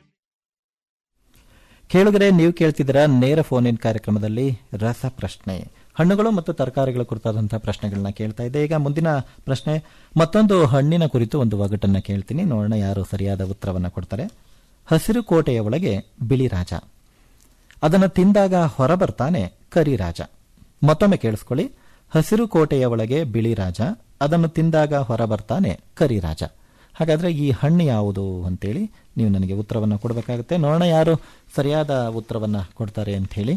ಕೇಳುಗರೆ ನೀವು ಕೇಳ್ತಿದ್ದೀರಾ ನೇರ ಫೋನ್ ಇನ್ ಕಾರ್ಯಕ್ರಮದಲ್ಲಿ ರಸ ಪ್ರಶ್ನೆ ಹಣ್ಣುಗಳು ಮತ್ತು ತರಕಾರಿಗಳ ಕುರಿತಾದಂತಹ ಪ್ರಶ್ನೆಗಳನ್ನ ಕೇಳ್ತಾ ಇದ್ದೆ ಈಗ ಮುಂದಿನ ಪ್ರಶ್ನೆ ಮತ್ತೊಂದು ಹಣ್ಣಿನ ಕುರಿತು ಒಂದು ಒಗಟನ್ನ ಕೇಳ್ತೀನಿ ನೋಡೋಣ ಯಾರು ಸರಿಯಾದ ಉತ್ತರವನ್ನ ಕೊಡ್ತಾರೆ ಹಸಿರು ಕೋಟೆಯ ಒಳಗೆ ಬಿಳಿ ರಾಜ ಅದನ್ನು ತಿಂದಾಗ ಹೊರಬರ್ತಾನೆ ಕರಿ ರಾಜ ಮತ್ತೊಮ್ಮೆ ಕೇಳಿಸ್ಕೊಳ್ಳಿ ಹಸಿರು ಕೋಟೆಯ ಒಳಗೆ ಬಿಳಿ ರಾಜ ಅದನ್ನು ತಿಂದಾಗ ಹೊರಬರ್ತಾನೆ ಕರಿ ರಾಜ ಹಾಗಾದ್ರೆ ಈ ಹಣ್ಣು ಯಾವುದು ಅಂತೇಳಿ ನೀವು ನನಗೆ ಉತ್ತರವನ್ನು ಕೊಡಬೇಕಾಗುತ್ತೆ ನೋಡೋಣ ಯಾರು ಸರಿಯಾದ ಉತ್ತರವನ್ನ ಕೊಡ್ತಾರೆ ಅಂತ ಹೇಳಿ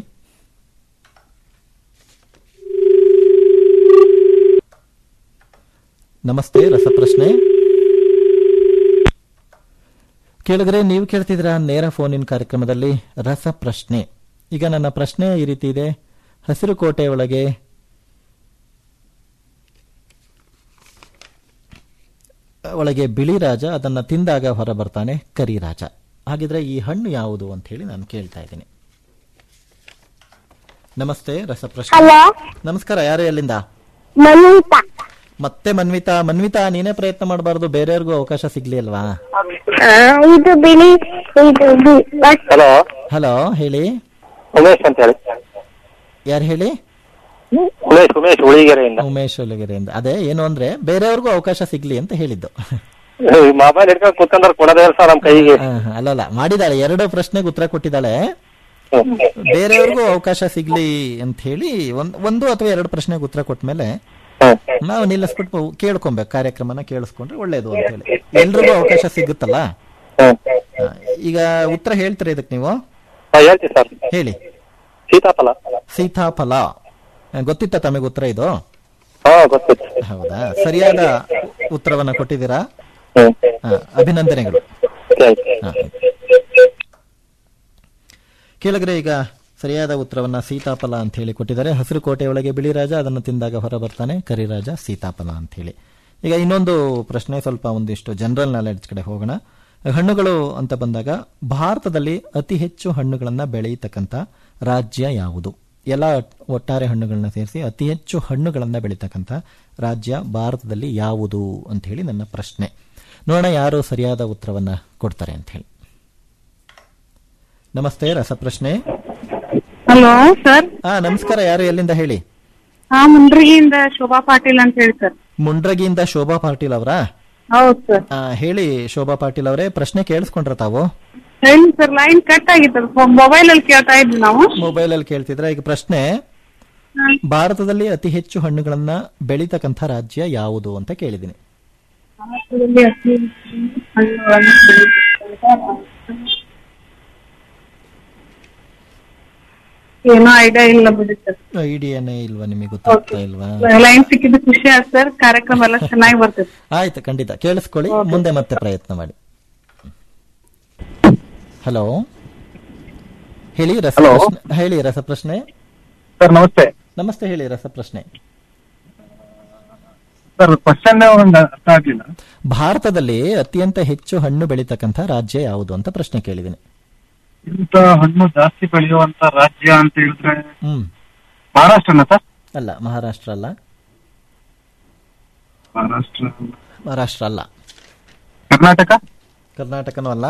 ನಮಸ್ತೆ ರಸಪ್ರಶ್ನೆ ಕೇಳಿದ್ರೆ ನೀವು ಕೇಳ್ತಿದ್ರ ನೇರ ಫೋನ್ ಇನ್ ಕಾರ್ಯಕ್ರಮದಲ್ಲಿ ರಸಪ್ರಶ್ನೆ ಈಗ ನನ್ನ ಪ್ರಶ್ನೆ ಈ ರೀತಿ ಇದೆ ಹಸಿರು ಕೋಟೆ ಒಳಗೆ ಒಳಗೆ ಬಿಳಿ ರಾಜ ಅದನ್ನ ತಿಂದಾಗ ಹೊರ ಬರ್ತಾನೆ ಕರಿ ರಾಜ ಹಾಗಿದ್ರೆ ಈ ಹಣ್ಣು ಯಾವುದು ಅಂತ ಹೇಳಿ ನಾನು ಕೇಳ್ತಾ ಇದ್ದೀನಿ ನಮಸ್ತೆ ರಸಪ್ರಶ್ನೆ
ಹಲೋ
ನಮಸ್ಕಾರ ಯಾರು ಎಲ್ಲಿಂದ
ಮನೀತಾ
ಮತ್ತೆ ಮನ್ವಿತಾ ಮನ್ವಿತಾ ನೀನೇ ಪ್ರಯತ್ನ ಮಾಡಬಾರ್ದು ಬೇರೆಯವ್ರಿಗೂ ಅವಕಾಶ ಸಿಗ್ಲಿ ಅಲ್ವಾ
ಆ, ಇದು ಬಿಳಿ ಇದು ಬಿ- ಬಸ್-
ಹಲೋ
ಹಲೋ ಹೇಳಿ
ಉಮೇಶ್ ಅಂತ ಹೇಳಿ
ಯಾರು ಹೇಳಿ
ಉಮೇಶ್ ಉಮೇಶ್ ಉಳಿಗೆರೆಯಿಂದ
ಉಮೇಶ್ ಒಲಗೆರೆಯಿಂದ ಅದೇ ಏನು ಅಂದ್ರೆ ಬೇರೆಯವ್ರಿಗೂ ಅವಕಾಶ ಸಿಗ್ಲಿ ಅಂತ ಹೇಳಿದ್ದು
ಮೊಬೈಲ್ ಹಿಡ್ಕೊಂಡು ಕುತ್ಕೊಂಡ್ರೆ ಕೊಡೋದೇ ಇಲ್ಲ ಸರ್ ನಮ್ ಕೈಗೆ
ಆ, ಅಲ್ಲಲ್ಲ ಮಾಡಿದಾಳೆ ಎರಡು ಪ್ರಶ್ನೆಗೆ ಉತ್ತರ ಕೊಟ್ಟಿದ್ದಾಳೆ ಬೇರೆಯವ್ರಿಗೂ ಅವಕಾಶ ಸಿಗ್ಲಿ ಅಂತ ಹೇಳಿ ಒಂದ್ ಒಂದು ಅಥವಾ ಎರಡು ಪ್ರಶ್ನೆಗೆ ಉತ್ತರ ಕೊಟ್ಮೇಲೆ ನಾವು ನಿಲ್ಲಿಸ್ಬಿಟ್ಟು ಕೇಳ್ಕೊಬೇಕು ಕಾರ್ಯಕ್ರಮನ ಕೇಳಿಸ್ಕೊಂಡ್ರೆ ಒಳ್ಳೇದು ಅಂತ ಹೇಳಿ ಎಲ್ರಿಗೂ ಅವಕಾಶ ಸಿಗುತ್ತಲ್ಲ ಆ, ಈಗ ಉತ್ತರ ಹೇಳ್ತೀರಾ ಇದಕ್ಕೆ ನೀವು
ಹಾ, ಹೇಳ್ತೀನಿ ಸರ್
ಹೇಳಿ
ಸೀತಾಫಲ
ಸೀತಾಫಲ ಆ, ಗೊತ್ತಿತ್ತ ತಮಗೆ ಉತ್ತರ ಇದು
ಹಾ ಗೊತ್ತಿತ್ತು
ಹೌದಾ ಸರಿಯಾದ ಉತ್ತರವನ್ನ ಕೊಟ್ಟಿದ್ದೀರಾ
ಹ್ಮ್
ಆ, ಅಭಿನಂದನೆಗಳು
ಥ್ಯಾಂಕ್
ಆ. ಕೇಳಿದ್ರೆ ಈಗ ಸರಿಯಾದ ಉತ್ತರವನ್ನ ಸೀತಾಫಲ ಅಂತ ಹೇಳಿ ಕೊಟ್ಟಿದ್ದಾರೆ ಹಸಿರು ಕೋಟೆಯೊಳಗೆ ಬಿಳಿ ರಾಜ ಅದನ್ನು ತಿಂದಾಗ ಹೊರ ಬರ್ತಾನೆ ಕರಿ ರಾಜ ಸೀತಾಫಲ ಅಂತ ಹೇಳಿ ಈಗ ಇನ್ನೊಂದು ಪ್ರಶ್ನೆ ಸ್ವಲ್ಪ ಒಂದಿಷ್ಟು ಜನರಲ್ ನಾಲೆಡ್ಜ್ ಕಡೆ ಹೋಗೋಣ ಹಣ್ಣುಗಳು ಅಂತ ಬಂದಾಗ ಭಾರತದಲ್ಲಿ ಅತಿ ಹೆಚ್ಚು ಹಣ್ಣುಗಳನ್ನ ಬೆಳೆಯತಕ್ಕಂಥ ರಾಜ್ಯ ಯಾವುದು ಎಲ್ಲ ಒಟ್ಟಾರೆ ಹಣ್ಣುಗಳನ್ನ ಸೇರಿಸಿ ಅತಿ ಹೆಚ್ಚು ಹಣ್ಣುಗಳನ್ನ ಬೆಳೀತಕ್ಕಂಥ ರಾಜ್ಯ ಭಾರತದಲ್ಲಿ ಯಾವುದು ಅಂತ ಹೇಳಿ ನನ್ನ ಪ್ರಶ್ನೆ ನೋಡೋಣ ಯಾರು ಸರಿಯಾದ ಉತ್ತರವನ್ನ ಕೊಡ್ತಾರೆ ಅಂತ ಹೇಳಿ ನಮಸ್ತೆ ರಸಪ್ರಶ್ನೆ
ಹಲೋ ಸರ್
ಹಾ ನಮಸ್ಕಾರ ಯಾರು ಎಲ್ಲಿಂದ ಹೇಳಿ
ಹಾ ಮುಂಡ್ರಿಗಿಯಿಂದ ಶೋಭಾ ಪಾಟೀಲ್ ಅಂತ ಹೇಳಿ ಸರ್
ಮುಂಡ್ರಗಿಯಿಂದ ಶೋಭಾ ಪಾಟೀಲ್ ಅವರಾ
ಹೌದು ಸರ್
ಆ, ಹೇಳಿ ಶೋಭಾ ಪಾಟೀಲ್ ಅವರೇ ಪ್ರಶ್ನೆ ಕೇಳಿಸ್ಕೊಂಡ್ರ ತಾವು
ಹೇಳಿ ಸರ್ ಲೈನ್ ಕಟ್ ಆಗಿತ್ತು ಮೊಬೈಲ್ ಅಲ್ಲಿ ಕೇಳ್ತಾ ಇದ್ವಿ ನಾವು
ಮೊಬೈಲ್ ಅಲ್ಲಿ ಕೇಳ್ತಿದ್ರ ಈಗ ಪ್ರಶ್ನೆ ಭಾರತದಲ್ಲಿ ಅತಿ ಹೆಚ್ಚು ಹಣ್ಣುಗಳನ್ನ ಬೆಳೀತಕ್ಕಂಥ ರಾಜ್ಯ ಯಾವುದು ಅಂತ ಕೇಳಿದ್ದೀನಿ
ಭಾರತದಲ್ಲಿ ಅತಿ ಹೆಚ್ಚು ಹಣ್ಣುಗಳನ್ನು ಬೆಳೆಯುವ ಏನೋ ಐಡಿಯಾ ಇಲ್ಲ ಬಿಡಿ ಸರ್
ಐಡಿಯಾನೇ ಇಲ್ವಾ ನಿಮಗೆ ಗೊತ್ತಾಗ್ತಾ ಇಲ್ವಾ
ಲೈನ್ ಸಿಕ್ಕಿದ್ದು ಖುಷಿ ಆಯ್ತು ಸರ್ ಕಾರ್ಯಕ್ರಮ ಎಲ್ಲ ಚೆನ್ನಾಗಿ ಬರ್ತದೆ
ಆಯ್ತು ಖಂಡಿತ ಕೇಳಿಸ್ಕೊಳ್ಳಿ ಮುಂದೆ ಮತ್ತೆ ಪ್ರಯತ್ನ ಮಾಡಿ ಹಲೋ ಹೇಳಿ ರಸಪ್ರಶ್ನೆ ಹೇಳಿ ರಸಪ್ರಶ್ನೆ
ಸರ್ ನಮಸ್ತೆ
ನಮಸ್ತೆ ಹೇಳಿ ರಸಪ್ರಶ್ನೆ
ಸರ್ ಕ್ವಶನ್ ಒಂದು ಅರ್ಥ ಆಗ್ಲಿಲ್ಲ
ಭಾರತದಲ್ಲಿ ಅತ್ಯಂತ ಹೆಚ್ಚು ಹಣ್ಣು ಬೆಳೀತಕ್ಕಂಥ ರಾಜ್ಯ ಯಾವುದು ಅಂತ ಪ್ರಶ್ನೆ ಕೇಳಿದ್ದೀನಿ
ಇಂತ ಹಣ್ಣು ಜಾಸ್ತಿ ಬೆಳೆಯುವಂತ ರಾಜ್ಯ ಅಂತ ಹೇಳಿದ್ರೆ
ಹ್ಮ್
ಮಹಾರಾಷ್ಟ್ರನ ಸರ್
ಅಲ್ಲ ಮಹಾರಾಷ್ಟ್ರ ಅಲ್ಲ
ಮಹಾರಾಷ್ಟ್ರ
ಮಹಾರಾಷ್ಟ್ರ ಅಲ್ಲ
ಕರ್ನಾಟಕ
ಕರ್ನಾಟಕನೂ ಅಲ್ಲ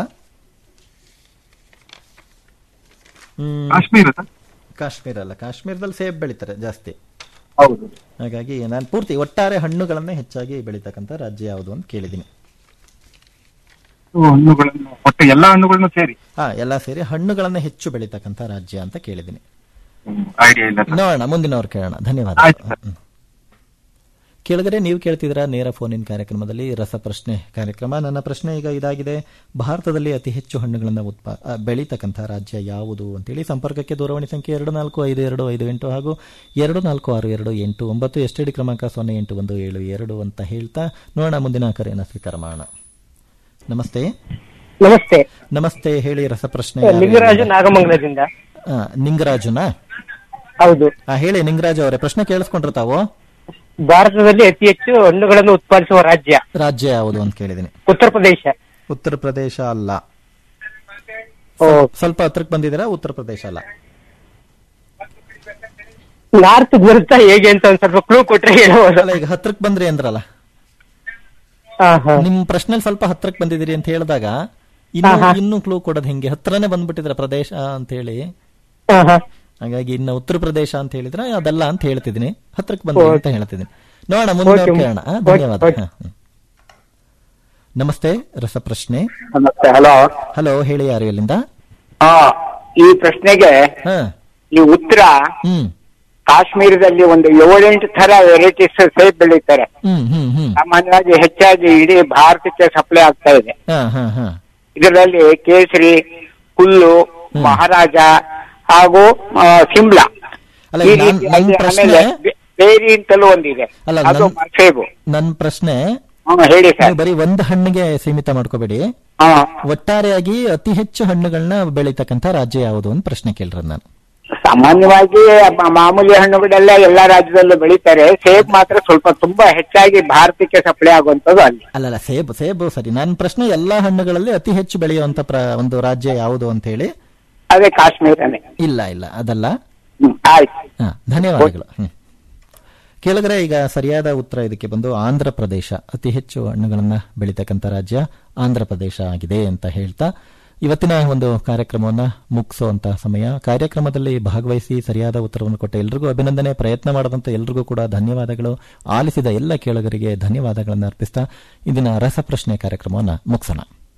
ಹ್ಮ್,
ಕಾಶ್ಮೀರ ಸರ್
ಕಾಶ್ಮೀರ ಅಲ್ಲ ಕಾಶ್ಮೀರದಲ್ಲಿ ಸೇಬ್ ಬೆಳೀತಾರೆ ಜಾಸ್ತಿ
ಹೌದು
ಹಾಗಾಗಿ ನಾನು ಪೂರ್ತಿ ಒಟ್ಟಾರೆ ಹಣ್ಣುಗಳನ್ನೇ ಹೆಚ್ಚಾಗಿ ಬೆಳೀತಕ್ಕಂಥ ರಾಜ್ಯ ಯಾವುದು ಅಂತ ಕೇಳಿದ್ದೀನಿ
ಇವು ಹಣ್ಣುಗಳನ್ನು ಒಟ್ಟು ಎಲ್ಲಾ ಹಣ್ಣುಗಳನ್ನು ಸೇರಿ
ಹಾ ಎಲ್ಲ ಸೇರಿ ಹಣ್ಣುಗಳನ್ನ ಹೆಚ್ಚು ಬೆಳೀತಕ್ಕಂಥ ರಾಜ್ಯ ಅಂತ ಕೇಳಿದ್ದೀನಿ
ಐಡಿಯಾ ಇಲ್ಲ ಸರ್
ನೋಡೋಣ ಮುಂದಿನವ್ರು ಕೇಳೋಣ ಧನ್ಯವಾದ
ಆಯ್ತು ಸರ್
ಕೆಳಗಡೆ ನೀವು ಕೇಳ್ತಿದ್ರ ನೇರ ಫೋನ್ ಇನ್ ಕಾರ್ಯಕ್ರಮದಲ್ಲಿ ರಸಪ್ರಶ್ನೆ ಕಾರ್ಯಕ್ರಮ ನನ್ನ ಪ್ರಶ್ನೆ ಈಗ ಇದಾಗಿದೆ ಭಾರತದಲ್ಲಿ ಅತಿ ಹೆಚ್ಚು ಹಣ್ಣುಗಳನ್ನ ಉತ್ಪಾ ಆ, ಬೆಳೀತಕ್ಕಂಥ ರಾಜ್ಯ ಯಾವುದು ಅಂತೇಳಿ ಸಂಪರ್ಕಕ್ಕೆ ದೂರವಾಣಿ ಸಂಖ್ಯೆ ಎರಡು ನಾಲ್ಕು ಐದು ಎರಡು ಐದು ಎಂಟು ಹಾಗೂ ಎರಡು ನಾಲ್ಕು ಆರು ಎರಡು ಎಂಟು ಒಂಬತ್ತು ಎಸ್ ಡಿ ಕ್ರಮಾಂಕ ಸೊನ್ನೆ ಎಂಟು ಒಂದು ಏಳು ಎರಡು ಅಂತ ಹೇಳ್ತಾ ನೋಡೋಣ ಮುಂದಿನ ಕರೆಯನ್ನು ಸ್ವೀಕಾರ ಮಾಡೋಣ ನಮಸ್ತೆ
ನಮಸ್ತೆ
ನಮಸ್ತೆ ಹೇಳಿ ರಸಪ್ರಶ್ನೆ ಯಾರು?
ಲಿಂಗರಾಜು ನಾಗಮಂಗಲದಿಂದ
ಆ, ನಿಂಗರಾಜುನಾ
ಹೌದು
ಆ, ಹೇಳಿ ನಿಂಗರಾಜು ಅವರೇ ಪ್ರಶ್ನೆ ಕೇಳಿಸ್ಕೊಂಡ್ರ ತಾವು
ಭಾರತದಲ್ಲಿ ಅತಿ ಹೆಚ್ಚು ಹಣ್ಣುಗಳನ್ನು ಉತ್ಪಾದಿಸುವ ರಾಜ್ಯ
ರಾಜ್ಯ ಯಾವುದು ಅಂತ ಕೇಳಿದ್ದೀನಿ
ಉತ್ತರ ಪ್ರದೇಶ
ಉತ್ತರ ಪ್ರದೇಶ ಅಲ್ಲ
ಓ.
ಸ್ವಲ್ಪ ಹತ್ರಕ್ಕೆ ಬಂದಿದ್ದೀರಾ ಉತ್ತರ ಪ್ರದೇಶ ಅಲ್ಲ
ನಾರ್ತ್ ಬರುತ್ತಾ ಹೇಗೆ ಅಂತ ಒಂದ್ ಸ್ವಲ್ಪ ಕ್ಲೂ ಕೊಟ್ರೆ ಹೇಳ್ಬೋದು
ಅಲ್ಲ ಈಗ ಹತ್ರಕ್ಕೆ ಬಂದ್ರಿ ಅಂದ್ರಲ್ಲ
ಹಾ, ಹಾ.
ನಿಮ್ ಪ್ರಶ್ನೆಲ್ ಸ್ವಲ್ಪ ಹತ್ರಕ್ಕೆ ಬಂದಿದ್ದೀರಿ ಅಂತ ಹೇಳಿದಾಗ ಇನ್ನು ಇನ್ನು ಕ್ಲೂ ಕೊಡೋದು ಹೆಂಗೆ ಹತ್ರನೇ ಬಂದ್ಬಿಟ್ಟಿದ್ರ ಪ್ರದೇಶ ಅಂತ ಹೇಳಿ
ಹಾ, ಹಾ.
ಹಾಗಾಗಿ ಇನ್ನು ಉತ್ತರ ಪ್ರದೇಶ ಅಂತ ಹೇಳಿದ್ರೆ ಅದಲ್ಲ ಅಂತ ಹೇಳ್ತಿದ್ದೀನಿ ಹತ್ರಕ್ಕೆ ಬಂದ್ರಿ ಅಂತ ಹೇಳ್ತಿದ್ದೀನಿ ನೋಡೋಣ ಮುಂದೆ
Okay.
ಕೇಳೋಣ ಆ, ಧನ್ಯವಾದ ಹಾ, ಹ್ಮ್. ನಮಸ್ತೆ ರಸಪ್ರಶ್ನೆ
ನಮಸ್ತೆ ಹಲೋ
ಹಲೋ ಹೇಳಿ ಯಾರು ಎಲ್ಲಿಂದ
ಹಾ ಈ ಪ್ರಶ್ನೆಗೆ
ಹಾ
ಈ ಉತ್ತರ
ಹ್ಮ್
ಕಾಶ್ಮೀರದಲ್ಲಿ ಒಂದು ಏಳೆಂಟು ತರ ವೆರೈಟೀಸ್ ಸೇಬ್ ಬೆಳೀತಾರೆ
ಹ್ಮ್ ಹ್ಮ್ ಹ್ಮ್
ಸಾಮಾನ್ಯವಾಗಿ ಹೆಚ್ಚಾಗಿ ಇಡೀ ಭಾರತಕ್ಕೆ ಸಪ್ಲೈ ಆಗ್ತಾ ಇದೆ
ಹಾ ಹಾ ಹಾ
ಇದರಲ್ಲಿ ಕೇಸರಿ ಹುಲ್ಲು ಮಹಾರಾಜ ಹಾಗೂ ಆ, ಸಿಮ್ಲಾ
ಅಲ್ಲ,
ಈ
ನಾನ್-
ರೀತಿ
ನನ್
ಆಗಿ
ಪ್ರಶ್ನೆ-
ಆಮೇಲೆ ಬೆ- ಬೇರಿ ಅಂತಲೂ ಒಂದಿದೆ
ಅಲ್ಲ,
ಅದು
ನನ್-
ಸೇಬು
ನನ್ನ ಪ್ರಶ್ನೆ
ಹ್ಮ್, ಹೇಳಿ ಸರ್
ನೀವು ಬರೀ ಒಂದು ಹಣ್ಣಿಗೆ ಸೀಮಿತ ಮಾಡ್ಕೋಬೇಡಿ
ಹಾ
ಒಟ್ಟಾರೆಯಾಗಿ ಅತಿ ಹೆಚ್ಚು ಹಣ್ಣುಗಳನ್ನ ಬೆಳೀತಕ್ಕಂಥ ರಾಜ್ಯ ಯಾವುದು ಅಂತ ಪ್ರಶ್ನೆ ಕೇಳಿರೋದು ನಾನು
ಸಾಮಾನ್ಯವಾಗಿ ಮ- ಮಾಮೂಲಿ ಹಣ್ಣುಗಳೆಲ್ಲ ಎಲ್ಲಾ ರಾಜ್ಯದಲ್ಲೂ ಬೆಳೀತಾರೆ ಸೇಬ್ ಮಾತ್ರ ಸ್ವಲ್ಪ ತುಂಬಾ ಹೆಚ್ಚಾಗಿ ಭಾರತಕ್ಕೆ ಸಪ್ಲೈ ಆಗುವಂತದ್ದು ಅಲ್ಲಿ
ಅಲ್ಲಲ್ಲ ಸೇಬು ಸೇಬು ಸರಿ ನನ್ನ ಪ್ರಶ್ನೆ ಎಲ್ಲಾ ಹಣ್ಣುಗಳಲ್ಲಿ ಅತಿ ಹೆಚ್ಚು ಬೆಳೆಯುವಂತ ಪ್ರ- ಒಂದು ರಾಜ್ಯ ಯಾವುದು ಅಂತ ಹೇಳಿ
ಅದೇ ಕಾಶ್ಮೀರನೇ
ಇಲ್ಲ ಇಲ್ಲ ಅದಲ್ಲ
ಹ್ಮ್, ಆಯ್ತು
ಹಾ ಧನ್ಯವಾದಗಳು ಹ್ಮ್ ಕೇಳಿದ್ರೆ ಈಗ ಸರಿಯಾದ ಉತ್ತರ ಇದಕ್ಕೆ ಬಂದು ಆಂಧ್ರ ಪ್ರದೇಶ ಅತಿ ಹೆಚ್ಚು ಹಣ್ಣುಗಳನ್ನ ಬೆಳೀತಕ್ಕಂಥ ರಾಜ್ಯ ಆಂಧ್ರ ಪ್ರದೇಶ ಆಗಿದೆ ಅಂತ ಹೇಳ್ತಾ ಇವತ್ತಿನ ಒಂದು ಕಾರ್ಯಕ್ರಮವನ್ನ ಮುಗಿಸುವಂತ ಸಮಯ ಕಾರ್ಯಕ್ರಮದಲ್ಲಿ ಭಾಗವಹಿಸಿ ಸರಿಯಾದ ಉತ್ತರವನ್ನು ಕೊಟ್ಟ ಎಲ್ರಿಗೂ ಅಭಿನಂದನೆ ಪ್ರಯತ್ನ ಮಾಡದಂತ ಎಲ್ರಿಗೂ ಕೂಡ ಧನ್ಯವಾದಗಳು ಆಲಿಸಿದ ಎಲ್ಲ ಕೇಳುಗರಿಗೆ ಧನ್ಯವಾದಗಳನ್ನು ಅರ್ಪಿಸ್ತಾ ಇಂದಿನ ರಸಪ್ರಶ್ನೆ ಕಾರ್ಯಕ್ರಮವನ್ನು ಮುಗಿಸೋಣ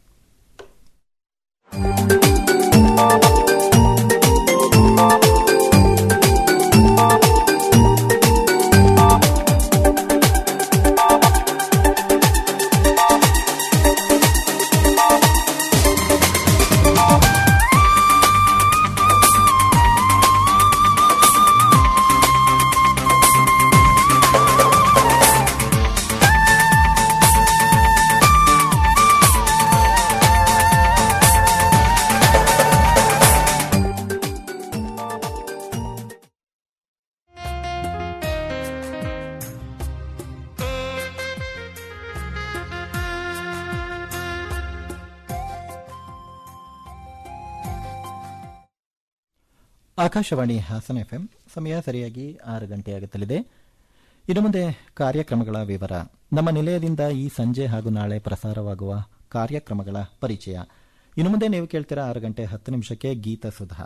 ಆಕಾಶವಾಣಿ ಹಾಸನ ಎಫ್ಎಂ ಸಮಯ ಸರಿಯಾಗಿ ಆರು ಗಂಟೆಯಾಗುತ್ತಲಿದೆ ಇನ್ನು ಮುಂದೆ ಕಾರ್ಯಕ್ರಮಗಳ ವಿವರ ನಮ್ಮ ನಿಲಯದಿಂದ ಈ ಸಂಜೆ ಹಾಗೂ ನಾಳೆ ಪ್ರಸಾರವಾಗುವ ಕಾರ್ಯಕ್ರಮಗಳ ಪರಿಚಯ ಇನ್ನು ಮುಂದೆ ನೀವು ಕೇಳ್ತೀರಾ ಆರು ಗಂಟೆ ಹತ್ತು ನಿಮಿಷಕ್ಕೆ ಗೀತ ಸುಧಾ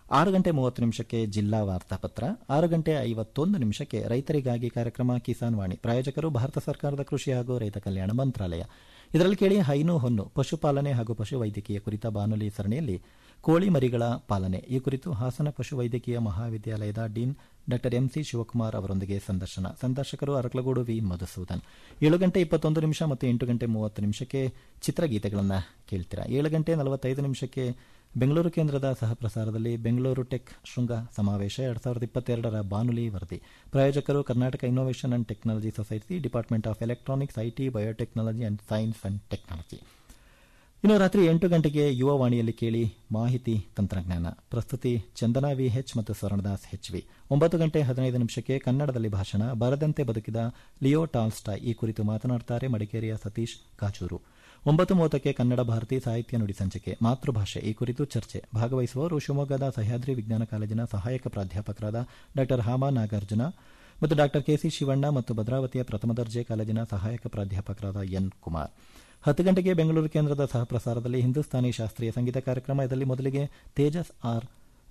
ಆರು ಗಂಟೆ ಮೂವತ್ತು ನಿಮಿಷಕ್ಕೆ ಜಿಲ್ಲಾ ವಾರ್ತಾಪತ್ರ ಆರು ಗಂಟೆ ಐವತ್ತೊಂದು ನಿಮಿಷಕ್ಕೆ ರೈತರಿಗಾಗಿ ಕಾರ್ಯಕ್ರಮ ಕಿಸಾನ್ ವಾಣಿ ಪ್ರಾಯೋಜಕರು ಭಾರತ ಸರ್ಕಾರದ ಕೃಷಿ ಹಾಗೂ ರೈತ ಕಲ್ಯಾಣ ಮಂತ್ರಾಲಯ ಇದರಲ್ಲಿ ಕೇಳಿ ಹೈನು ಹೊನ್ನು ಪಶುಪಾಲನೆ ಹಾಗೂ ಪಶುವೈದ್ಯಕೀಯ ಕುರಿತ ಬಾನುಲಿ ಸರಣಿಯಲ್ಲಿ ಕೋಳಿ ಮರಿಗಳ ಪಾಲನೆ ಈ ಕುರಿತು ಹಾಸನ ಪಶುವೈದ್ಯಕೀಯ ಮಹಾವಿದ್ಯಾಲಯದ ಡೀನ್ ಡಾ ಎಂಸಿ ಶಿವಕುಮಾರ್ ಅವರೊಂದಿಗೆ ಸಂದರ್ಶನ ಸಂದರ್ಶಕರು ಅರಕಲಗೂಡು ವಿ ಮಧುಸೂದನ್ ಏಳು ಗಂಟೆ ಇಪ್ಪತ್ತೊಂದು ನಿಮಿಷ ಮತ್ತು ಎಂಟು ಗಂಟೆ ಮೂವತ್ತು ನಿಮಿಷಕ್ಕೆ ಚಿತ್ರಗೀತೆಗಳನ್ನು ಕೇಳ್ತೀರಾ ಏಳು ಗಂಟೆ ನಲವತ್ತೈದು ನಿಮಿಷಕ್ಕೆ ಬೆಂಗಳೂರು ಕೇಂದ್ರದ ಸಹ ಪ್ರಸಾರದಲ್ಲಿ ಬೆಂಗಳೂರು ಟೆಕ್ ಶೃಂಗ ಸಮಾವೇಶ ಎರಡ್ ಸಾವಿರದ ಇಪ್ಪತ್ತೆರಡರ ಬಾನುಲಿ ವರದಿ ಪ್ರಾಯೋಜಕರು Karnataka innovation and technology society department of electronics IT biotechnology and science and technology ಇನ್ನು ರಾತ್ರಿ ಎಂಟು ಗಂಟೆಗೆ ಯುವವಾಣಿಯಲ್ಲಿ ಕೇಳಿ ಮಾಹಿತಿ ತಂತ್ರಜ್ಞಾನ ಪ್ರಸ್ತುತಿ ಚಂದನಾ ವಿಎಚ್ ಮತ್ತು ಸ್ವರ್ಣದಾಸ್ ಹೆಚ್ವಿ ಒಂಬತ್ತು ಗಂಟೆ ಹದಿನೈದು ನಿಮಿಷಕ್ಕೆ ಕನ್ನಡದಲ್ಲಿ ಭಾಷಣ ಬರದಂತೆ ಬದುಕಿದ ಲಿಯೋ ಟಾಲ್ಸ್ಟಾಯ್ ಈ ಕುರಿತು ಮಾತನಾಡುತ್ತಾರೆ ಮಡಿಕೇರಿಯ ಸತೀಶ್ ಕಾಚೂರು ಒಂಬತ್ತು ಮೂವತ್ತಕ್ಕೆ ಕನ್ನಡ ಭಾರತಿ ಸಾಹಿತ್ಯ ನುಡಿ ಸಂಚಿಕೆ ಮಾತೃಭಾಷೆ ಈ ಕುರಿತು ಚರ್ಚೆ ಭಾಗವಹಿಸುವವರು ಶಿವಮೊಗ್ಗದ ಸಹ್ಯಾದ್ರಿ ವಿಜ್ಞಾನ ಕಾಲೇಜಿನ ಸಹಾಯಕ ಪ್ರಾಧ್ಯಾಪಕರಾದ ಡಾ ಹಾಮಾ ನಾಗಾರ್ಜುನ ಮತ್ತು ಡಾ ಕೆಸಿ ಶಿವಣ್ಣ ಮತ್ತು ಭದ್ರಾವತಿಯ ಪ್ರಥಮ ದರ್ಜೆ ಕಾಲೇಜಿನ ಸಹಾಯಕ ಪ್ರಾಧ್ಯಾಪಕರಾದ ಎನ್ ಕುಮಾರ್ ಹತ್ತು ಗಂಟೆಗೆ ಬೆಂಗಳೂರು ಕೇಂದ್ರದ ಸಹ ಪ್ರಸಾರದಲ್ಲಿ ಹಿಂದೂಸ್ತಾನಿ ಶಾಸ್ತ್ರೀಯ ಸಂಗೀತ ಕಾರ್ಯಕ್ರಮ ಇದರಲ್ಲಿ ಮೊದಲಿಗೆ ತೇಜಸ್ ಆರ್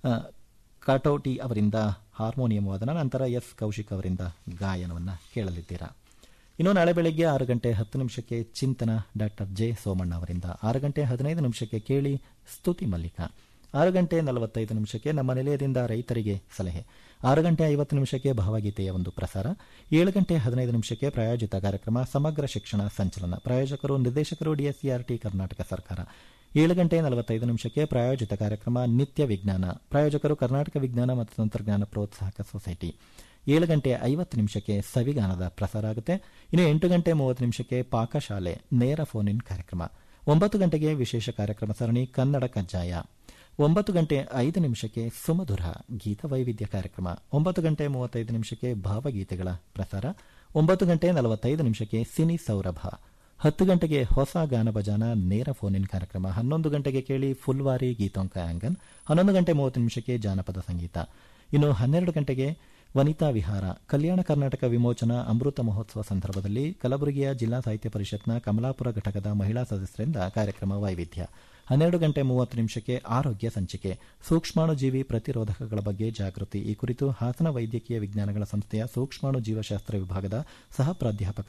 ಕಾಟೌಟಿ ಅವರಿಂದ ಹಾರ್ಮೋನಿಯಂ ವಾದನ ನಂತರ ಎಸ್ ಕೌಶಿಕ್ ಅವರಿಂದ ಗಾಯನವನ್ನು ಕೇಳಲಿದ್ದೀರಾ ಇನ್ನು ನಾಳೆ ಬೆಳಗ್ಗೆ ಆರು ಗಂಟೆ ಹತ್ತು ನಿಮಿಷಕ್ಕೆ ಚಿಂತನ ಡಾಕ್ಟರ್ ಜೆ ಸೋಮಣ್ಣ ಅವರಿಂದ ಆರು ಗಂಟೆ ಹದಿನೈದು ನಿಮಿಷಕ್ಕೆ ಕೇಳಿ ಸ್ತುತಿ ಮಲ್ಲಿಕ ಆರು ಗಂಟೆ ನಲವತ್ತೈದು ನಿಮಿಷಕ್ಕೆ ನಮ್ಮ ನಿಲಯದಿಂದ ರೈತರಿಗೆ ಸಲಹೆ ಆರು ಗಂಟೆ ಐವತ್ತು ನಿಮಿಷಕ್ಕೆ ಭಾವಗೀತೆಯ ಒಂದು ಪ್ರಸಾರ ಏಳು ಗಂಟೆ ಹದಿನೈದು ನಿಮಿಷಕ್ಕೆ ಪ್ರಾಯೋಜಿತ ಕಾರ್ಯಕ್ರಮ ಸಮಗ್ರ ಶಿಕ್ಷಣ ಸಂಚಲನ ಪ್ರಾಯೋಜಕರು ನಿರ್ದೇಶಕರು ಡಿಎಸ್ಸಿಆರ್ಟಿ ಕರ್ನಾಟಕ ಸರ್ಕಾರ ಏಳು ಗಂಟೆ ನಲವತ್ತೈದು ನಿಮಿಷಕ್ಕೆ ಪ್ರಾಯೋಜಿತ ಕಾರ್ಯಕ್ರಮ ನಿತ್ಯ ವಿಜ್ಞಾನ ಪ್ರಾಯೋಜಕರು ಕರ್ನಾಟಕ ವಿಜ್ಞಾನ ಮತ್ತು ತಂತ್ರಜ್ಞಾನ ಪ್ರೋತ್ಸಾಹಕ ಸೊಸೈಟಿ ಏಳು ಗಂಟೆ ಐವತ್ತು ನಿಮಿಷಕ್ಕೆ ಸವಿಗಾನದ ಪ್ರಸಾರ ಆಗುತ್ತೆ ಇನ್ನು ಎಂಟು ಗಂಟೆ ಮೂವತ್ತು ನಿಮಿಷಕ್ಕೆ ಪಾಕಶಾಲೆ ನೇರ ಫೋನ್ ಇನ್ ಕಾರ್ಯಕ್ರಮ ಒಂಬತ್ತು ಗಂಟೆಗೆ ವಿಶೇಷ ಕಾರ್ಯಕ್ರಮ ಸರಣಿ ಕನ್ನಡ ಕಜ್ಜಾಯ ಒಂಬತ್ತು ಗಂಟೆ ಐದು ನಿಮಿಷಕ್ಕೆ ಸುಮಧುರ ಗೀತ ವೈವಿಧ್ಯ ಕಾರ್ಯಕ್ರಮ ಒಂಬತ್ತು ಗಂಟೆ ಮೂವತ್ತೈದು ನಿಮಿಷಕ್ಕೆ ಭಾವಗೀತೆಗಳ ಪ್ರಸಾರ ಒಂಬತ್ತು ಗಂಟೆ ನಲವತ್ತೈದು ನಿಮಿಷಕ್ಕೆ ಸಿನಿ ಸೌರಭ ಹತ್ತು ಗಂಟೆಗೆ ಹೊಸ ಗಾನ ಭಜಾನ ನೇರ ಫೋನ್ ಇನ್ ಕಾರ್ಯಕ್ರಮ ಹನ್ನೊಂದು ಗಂಟೆಗೆ ಕೇಳಿ ಫುಲ್ವಾರಿ ಗೀತೋಂಕ ಆಂಗನ್ ಹನ್ನೊಂದು ಗಂಟೆ ಮೂವತ್ತು ನಿಮಿಷಕ್ಕೆ ಜಾನಪದ ಸಂಗೀತ ಇನ್ನು ಹನ್ನೆರಡು ಗಂಟೆಗೆ ವನಿತಾ ವಿಹಾರ ಕಲ್ಯಾಣ ಕರ್ನಾಟಕ ವಿಮೋಚನಾ ಅಮೃತ ಮಹೋತ್ಸವ ಸಂದರ್ಭದಲ್ಲಿ ಕಲಬುರಗಿಯ ಜಿಲ್ಲಾ ಸಾಹಿತ್ಯ ಪರಿಷತ್ನ ಕಮಲಾಪುರ ಘಟಕದ ಮಹಿಳಾ ಸದಸ್ಯರಿಂದ ಕಾರ್ಯಕ್ರಮ ವೈವಿಧ್ಯ ಹನ್ನೆರಡು ಗಂಟೆ ಮೂವತ್ತು ನಿಮಿಷಕ್ಕೆ ಆರೋಗ್ಯ ಸಂಚಿಕೆ ಸೂಕ್ಷ್ಮಾಣುಜೀವಿ ಪ್ರತಿರೋಧಕಗಳ ಬಗ್ಗೆ ಜಾಗೃತಿ ಈ ಕುರಿತು ಹಾಸನ ವೈದ್ಯಕೀಯ ವಿಜ್ಞಾನಗಳ ಸಂಸ್ಥೆಯ ಸೂಕ್ಷ್ಮಾಣು ಜೀವಶಾಸ್ತ್ರ ವಿಭಾಗದ ಸಹ ಪ್ರಾಧ್ಯಾಪಕ